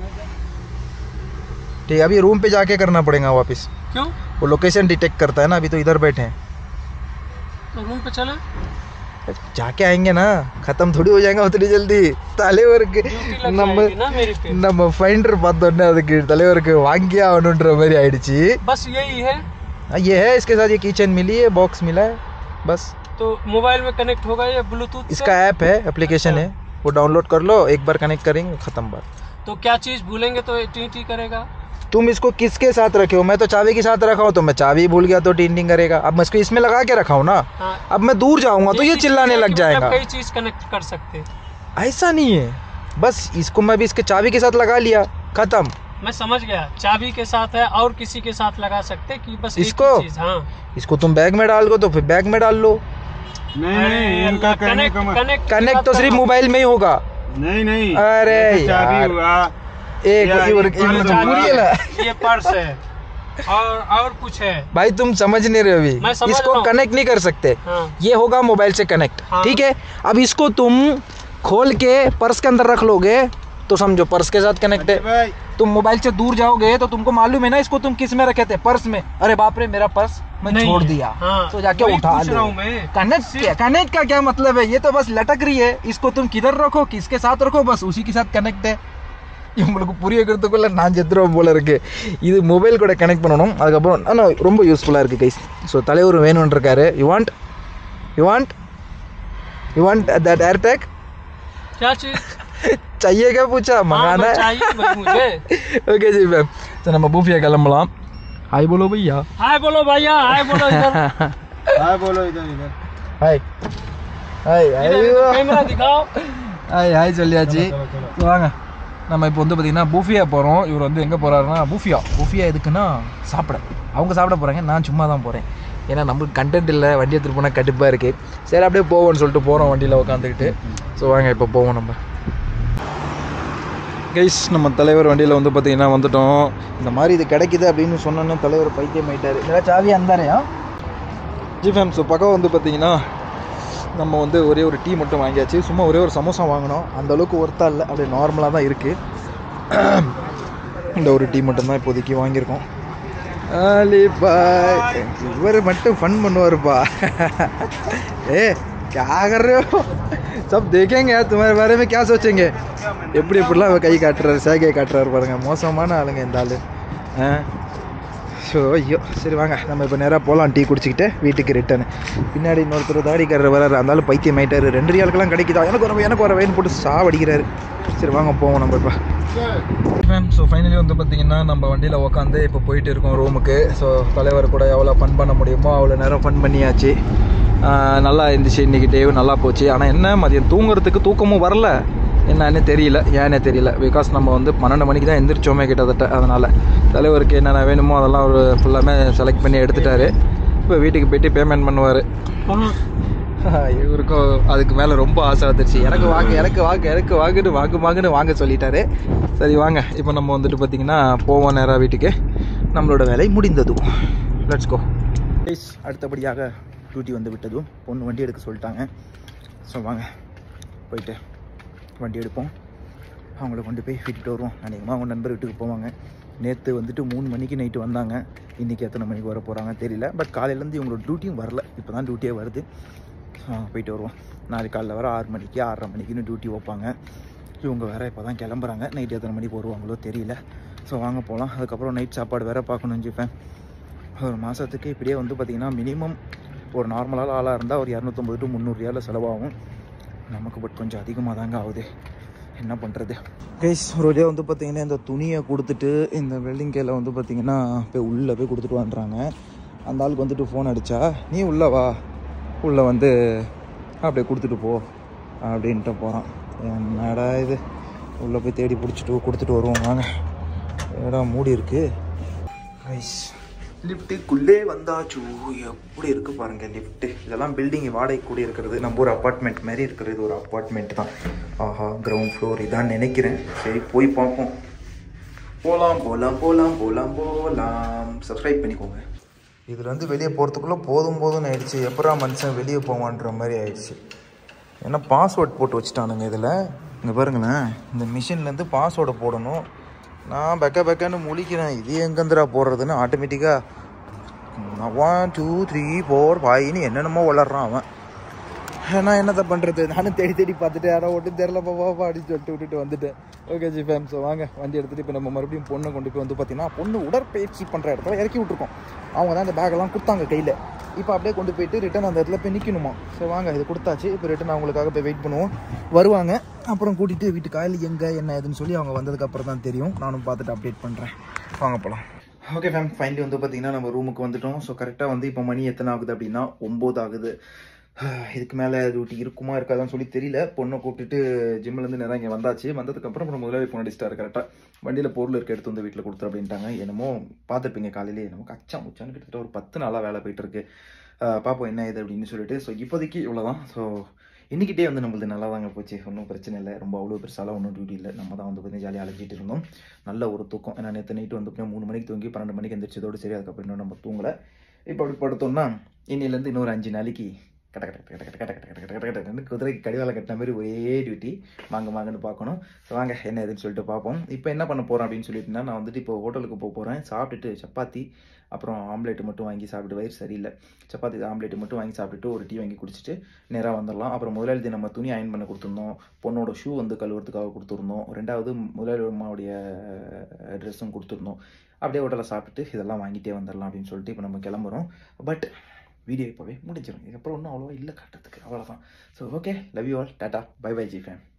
ठीक है अभी रूम पे जाके करना पड़ेगा वापस क्यों वो लोकेशन डिटेक्ट करता है ना अभी तो इधर बैठे हैं तो रूम पे चले जाके आएंगे ना खत्म थोड़ी हो जाएगा उतनी जल्दी தலைவருக்கு ड्यूटी लग நம்ம जाएगी ना मेरी पे நம்ம ஃபைண்டர் பார்த்தோன்னே அதுக்கு தலைவருக்கு வாங்கியே ஆகணுன்ற மாதிரி ஆயிடுச்சு बस यही है हाँ, ये है इसके साथ ये किचन मिली है बॉक्स मिला है बस तो मोबाइल में कनेक्ट होगा या ब्लूटूथ से? इसका ऐप है एप्लीकेशन है वो डाउनलोड कर लो एक बार कनेक्ट करेंगे खत्म बात तो क्या चीज भूलेंगे तो टी टी करेगा तुम इसको किसके साथ रखे हो मैं तो चाबी के साथ रखा हूँ तो मैं चाबी भूल गया तो टीन टिंग करेगा अब मैं इसको इसमें लगा के रखा हूँ ना हाँ अब मैं दूर जाऊंगा तो ये चीज़ चिल्लाने है लग कि मतलब जाएगा कई चीज कनेक्ट कर सकते हैं। ऐसा नहीं है बस इसको मैं भी इसके चाबी के साथ लगा लिया खत्म मैं समझ गया चाबी के साथ है और किसी के साथ लगा सकते कि बस एक ही इसको? चीज हाँ इसको तुम बैग में डाल दो तो फिर बैग में डाल लो नहीं नहीं इनका कहने कनेक्ट का मत- कनेक्ट कनेक्ट तो सिर्फ मोबाइल में ही होगा नहीं नहीं अरे जैसे चाबी यार। हुआ एक यार, इवर- ये इवर- पर्स புரியல. ये पर्स है और और कुछ है भाई तुम समझ नहीं रहे अभी मैं समझ इसको रहा हूँ। कनेक्ट नहीं कर सकते हाँ ये होगा मोबाइल से कनेक्ट हाँ। ठीक है अब इसको तुम खोल के पर्स के अंदर रख लोगे तो समझो पर्स के साथ कनेक्ट है भाई तुम मोबाइल से दूर जाओगे तो तुमको मालूम है ना इसको तुम किस में रखे थे पर्स में अरे बाप रे मेरा पर्स मैं नहीं छोड़ है। दिया हाँ, तो जाके वही उठा पूछ लो रहा हूँ मैं। कनेक्ट क्या कनेक्ट का क्या मतलब है ये तो बस लटक रही है इसको तुम किधर रखो किसके साथ रखो बस उसी के साथ कनेक्ट है இவங்களுக்கு புரிய வைக்கிறதுக்குள்ள நான் செத்துருவேன் போல இருக்கு இது மொபைல் கூட கனெக்ட் பண்ணணும் அதுக்கப்புறம் ஆனால் ரொம்ப யூஸ்ஃபுல்லாக இருக்குது கைஸ் ஸோ தலைவர் வேணும்னு இருக்காரு you want you want you want that AirTag क्या चीज चाहिए क्या पूछा हाँ, मंगाना मैं है चाहिए भाई मुझे ஓகே ஜி மேம் சரி நம்ம பூஃபியா கிளம்பலாம் ஹாய் போலோ பையா हाय बोलो भैया हाय बोलो इधर हाँ बोलो इधर इधर ஹாய் ஹாய் इधर ஐயோ कैमरा दिखाओ ஹாய் ஹாய் சொல்லியாச்சு So, வாங்க நம்ம இப்போ வந்து பார்த்தீங்கன்னா பூஃபியா போகிறோம் இவர் வந்து எங்கே போகிறாருன்னா பூஃபியா பூஃபியா எதுக்குன்னா சாப்பிட அவங்க சாப்பிட போகிறாங்க நான் சும்மா தான் போகிறேன் ஏன்னா நம்மளுக்கு கண்டென்ட் இல்லை வண்டி எடுத்துகிட்டு போனால் கடுப்பாக இருக்குது சரி அப்படியே போவோம்னு சொல்லிட்டு போகிறோம் வண்டியில் உட்காந்துக்கிட்டு ஸோ வாங்க இப்போ போவோம் நம்ம கைஸ் நம்ம தலைவர் வண்டியில் வந்து பார்த்தீங்கன்னா வந்துட்டோம் இந்த மாதிரி இது கிடைக்குது அப்படின்னு சொன்னோன்னே தலைவர் பைத்தியம் ஆயிட்டாரு இதெல்லாம் சாவி அந்தாரையா ஜி ஃபேம் ஸோ பக்கம் வந்து பார்த்தீங்கன்னா நம்ம வந்து ஒரே ஒரு டீ மட்டும் வாங்கியாச்சு சும்மா ஒரே ஒரு சமோசா வாங்கினோம் அந்த அளவுக்கு ஒர்த்தா இல்லை அப்படியே நார்மலாக தான் இருக்குது இந்த ஒரு டீ மட்டும் தான் இப்போதைக்கு வாங்கியிருக்கோம் பாய் இவர் மட்டும் ஃபன் பண்ணுவாருப்பா ஏ क्या कर रहे हो सब देखेंगे यार तुम्हारे बारे में क्या सोचेंगे எப்படி எப்படிலாம் இவர் கை காட்டுறாரு சேகையை காட்டுறாரு பாருங்க மோசமான ஆளுங்க இந்த ஆளு ஆ ஸோ ஐயோ சரி வாங்க நம்ம இப்போ நேராக போகலாம் டீ குடிச்சிக்கிட்டு வீட்டுக்கு ரிட்டர்னு பின்னாடி இன்னொருத்தர் தாடிக்காரர் வராரு அந்த ஆளு பைத்தியம் ஆயிட்டாரு ரெண்டு ரியாளுக்கெல்லாம் கிடைக்குதா எனக்கு ஒரு எனக்கு ஒரு வேன் போட்டு சாவடிக்கிறாரு சரி வாங்க போவோம் நம்ம இப்போ மேம் ஸோ ஃபைனலி வந்து பார்த்தீங்கன்னா நம்ம வண்டியில் உட்காந்து இப்போ போயிட்டு இருக்கோம் ரூமுக்கு ஸோ தலைவர் கூட எவ்வளோ ஃபன் பண்ண முடியுமோ அவ்வளோ நேரம் ஃபன் பண்ணியாச்சு ஆஹ் நல்லா இருந்துச்சு இன்றைக்கி டேவு நல்லா போச்சு ஆனால் என்ன மதியம் தூங்குறதுக்கு தூக்கமும் வரல என்னன்னு தெரியல ஏன்னே தெரியல பிகாஸ் நம்ம வந்து பன்னெண்டு மணிக்கு தான் எந்திரிச்சோமே கிட்டத்தட்ட அதனால் தலைவருக்கு என்னென்ன வேணுமோ அதெல்லாம் அவர் ஃபுல்லாமே செலக்ட் பண்ணி எடுத்துட்டாரு இப்போ வீட்டுக்கு போயிட்டு பேமெண்ட் பண்ணுவார் இவருக்கும் அதுக்கு மேலே ரொம்ப ஆசை வந்துருச்சு எனக்கு வாங்க எனக்கு வாங்க எனக்கு வாங்குன்னு வாங்கு வாங்குன்னு வாங்க சொல்லிட்டாரு சரி வாங்க இப்போ நம்ம வந்துட்டு பார்த்தீங்கன்னா போவோம் நேராக வீட்டுக்கு நம்மளோட வேலை முடிந்ததும் லெட்ஸ் கோ ப்ளீஸ் அடுத்தபடியாக டியூட்டி வந்து விட்டதும் பொண்ணு வண்டி எடுக்க சொல்லிட்டாங்க ஸோ வாங்க போயிட்டு வண்டி எடுப்போம் அவங்கள கொண்டு போய் விட்டுட்டு வருவோம் அநேகமாக அவங்க நண்பர் வீட்டுக்கு போவாங்க நேற்று வந்துட்டு மூணு மணிக்கு நைட்டு வந்தாங்க இன்றைக்கி எத்தனை மணிக்கு வர போகிறாங்க தெரியல பட் காலையிலேருந்து இவங்களோட டியூட்டியும் வரல இப்போ தான் டியூட்டியே வருது ஆ, போயிட்டு வருவோம் நாளைக்கு காலைல வர ஆறு மணிக்கு ஆறரை மணிக்குன்னு டியூட்டி வைப்பாங்க இவங்க வேறு இப்போ தான் கிளம்புறாங்க நைட் எத்தனை மணிக்கு வருவாங்களோ தெரியல ஸோ வாங்க போகலாம் அதுக்கப்புறம் நைட் சாப்பாடு வேறு பார்க்கணும்னு வச்சுப்பேன் ஒரு மாதத்துக்கு இப்படியே வந்து பார்த்திங்கன்னா மினிமம் ஒரு நார்மலான ஆளாக இருந்தால் ஒரு இரநூத்தொம்பது டு முந்நூறுரியாவில் செலவாகும் நமக்கு பட் கொஞ்சம் அதிகமாக தாங்க ஆகுது என்ன பண்ணுறது கைஸ் ஒரு வழியாக வந்து பார்த்திங்கன்னா இந்த துணியை கொடுத்துட்டு இந்த வெல்டிங் கேல வந்து பார்த்திங்கன்னா போய் உள்ளே போய் கொடுத்துட்டு வந்துறாங்க அந்த ஆளுக்கு வந்துட்டு ஃபோன் அடித்தா நீ உள்ளே வா உள்ளே வந்து அப்படியே கொடுத்துட்டு போ அப்படின்ட்டு போகிறான் என்னடா இது உள்ளே போய் தேடி பிடிச்சிட்டு கொடுத்துட்டு வருவோம் வாங்க ஏடா மூடி இருக்கு கைஸ் லிஃப்ட்டுக்குள்ளே வந்தாச்சு எப்படி இருக்கு பாருங்க லிஃப்ட்டு இதெல்லாம் பில்டிங் வாடகை கூடி இருக்கிறது நம்ம ஒரு அப்பார்ட்மெண்ட் மாதிரி இருக்கிறது ஒரு அப்பார்ட்மெண்ட் தான் ஆஹா கிரவுண்ட் ஃப்ளோர் இதான் நினைக்கிறேன் சரி போய் பார்ப்போம் போகலாம் போகலாம் போகலாம் போகலாம் போகலாம் சப்ஸ்கிரைப் பண்ணிக்கோங்க இதில் வந்து வெளியே போகிறதுக்குள்ளே போதும் போதும்னு ஆயிடுச்சு எப்படா மனுஷன் வெளியே போவான்ற மாதிரி ஆயிடுச்சு ஏன்னா பாஸ்வேர்ட் போட்டு வச்சுட்டானுங்க இதில் இங்கே பாருங்களேன் இந்த மிஷின்லேருந்து பாஸ்வேர்டை போடணும் நான் பெக்க பெக்கன்னு முழிக்கிறேன் இது எங்கேருந்துடா போடுறதுன்னு ஆட்டோமேட்டிக்காக ஒன் டூ த்ரீ ஃபோர் ஃபைவ்னு என்னென்னமோ வளர்றான் அவன் நான் என்னத்தை பண்ணுறது நானும் தேடி தேடி பார்த்துட்டு யாரோ ஒன்றும் தெரில பாப்பா அப்படின்னு சொல்லிட்டு விட்டுட்டு வந்துட்டேன் ஓகே ஜி ஃபேம் ஸோ வாங்க வண்டி எடுத்துகிட்டு இப்போ நம்ம மறுபடியும் பொண்ணை கொண்டு போய் வந்து பார்த்தீங்கன்னா பொண்ணு உடற்பயிற்சி பண்ணுற இடத்துல இறக்கி விட்ருக்கோம் அவங்க தான் இந்த பேக்கெல்லாம் கொடுத்தாங்க கையில் இப்போ அப்படியே கொண்டு போயிட்டு ரிட்டன் அந்த இடத்துல போய் நிற்கணுமா ஸோ வாங்க இது கொடுத்தாச்சு இப்போ ரிட்டன் அவங்களுக்காக போய் வெயிட் பண்ணுவோம் வருவாங்க அப்புறம் கூட்டிகிட்டு வீட்டு காயில் எங்கே என்ன ஏதுன்னு சொல்லி அவங்க வந்ததுக்கு அப்புறம் தான் தெரியும் நானும் பார்த்துட்டு அப்டேட் பண்ணுறேன் வாங்க போகலாம் ஓகே ஃபேம் ஃபைனலி வந்து பார்த்தீங்கன்னா நம்ம ரூமுக்கு வந்துட்டோம் ஸோ கரெக்டாக வந்து இப்போ மணி எத்தனை ஆகுது அப்படின்னா ஒம்பது ஆகுது இதுக்கு மேலே டியூட்டி இருக்குமா இருக்காதான்னு சொல்லி தெரியல பொண்ணை கூப்பிட்டுட்டு ஜிம்லேருந்து நேரம் இங்கே வந்தாச்சு வந்ததுக்கப்புறம் அப்புறம் முதலாளி ஃபோன் அடிச்சிட்டாரு கரெக்டாக வண்டியில் பொருள் இருக்க எடுத்து வந்து வீட்டில் கொடுத்துரு அப்படின்ட்டாங்க என்னமோ பார்த்துருப்பீங்க காலையிலே நமக்கு அச்சா முச்சான்னு கிட்டத்தட்ட ஒரு பத்து நாளாக வேலை போயிட்டு இருக்கு ஆஹ் பார்ப்போம் என்ன இது அப்படின்னு சொல்லிட்டு ஸோ இப்போதைக்கு இவ்வளோதான் ஸோ இன்னைக்கிட்டே வந்து நம்மளது நல்லா தாங்க போச்சு ஒன்றும் பிரச்சனை இல்லை ரொம்ப அவ்வளோ பெருசாலாம் ஒன்றும் டியூட்டி இல்லை நம்ம தான் வந்து பார்த்தீங்கன்னா ஜாலியாக அழைச்சிட்டு இருந்தோம் நல்ல ஒரு தூக்கம் ஏன்னா நேற்று நைட்டு வந்து பார்த்தீங்கன்னா மூணு மணிக்கு தூங்கி பன்னெண்டு மணிக்கு எந்திரிச்சதோடு சரி அதுக்கப்புறம் இன்னும் நம்ம தூங்கலை இப்போ அப்படி படுத்தோம்னா இன்னிலேருந்து இன்னொரு அஞ்சு நாளைக்கு கட்ட கட்ட கட்ட கட்ட கட்ட கட்ட கட்ட கட்ட கட்டன்னு குதிரைக்கு கடிவாளம் கட்டின மாதிரி ஒரே டியூட்டி வாங்க வாங்கன்னு பார்க்கணும் ஸோ வாங்க என்ன ஏதுன்னு சொல்லிட்டு பார்ப்போம் இப்போ என்ன பண்ண போகிறோம் அப்படின்னு சொல்லிட்டுனா நான் வந்துட்டு இப்போ ஹோட்டலுக்கு போக போகிறேன் சாப்பிட்டுட்டு சப்பாத்தி அப்புறம் ஆம்லேட் மட்டும் வாங்கி சாப்பிட்டு வயிறு சரியில்லை சப்பாத்தி ஆம்லேட் மட்டும் வாங்கி சாப்பிட்டுட்டு ஒரு டீ வாங்கி குடிச்சிட்டு நேராக வந்துடலாம் அப்புறம் முதலாளி நம்ம துணி அயன் பண்ண கொடுத்துருந்தோம் பொண்ணோட ஷூ வந்து கழுவுறதுக்காக கொடுத்துருந்தோம் ரெண்டாவது முதலாளி அம்மாவுடைய ட்ரெஸ்ஸும் கொடுத்துருந்தோம் அப்படியே ஹோட்டலில் சாப்பிட்டுட்டு இதெல்லாம் வாங்கிட்டே வந்துடலாம் அப்படின்னு சொல்லிட்டு இப்போ நம்ம கிளம்புறோம் பட் வீடியோ இப்போவே முடிஞ்சிடும் இதுக்கப்புறம் ஒன்றும் அவ்வளோவா இல்லை காட்டுறதுக்கு அவ்வளோதான் so okay love you all tata bye bye G fame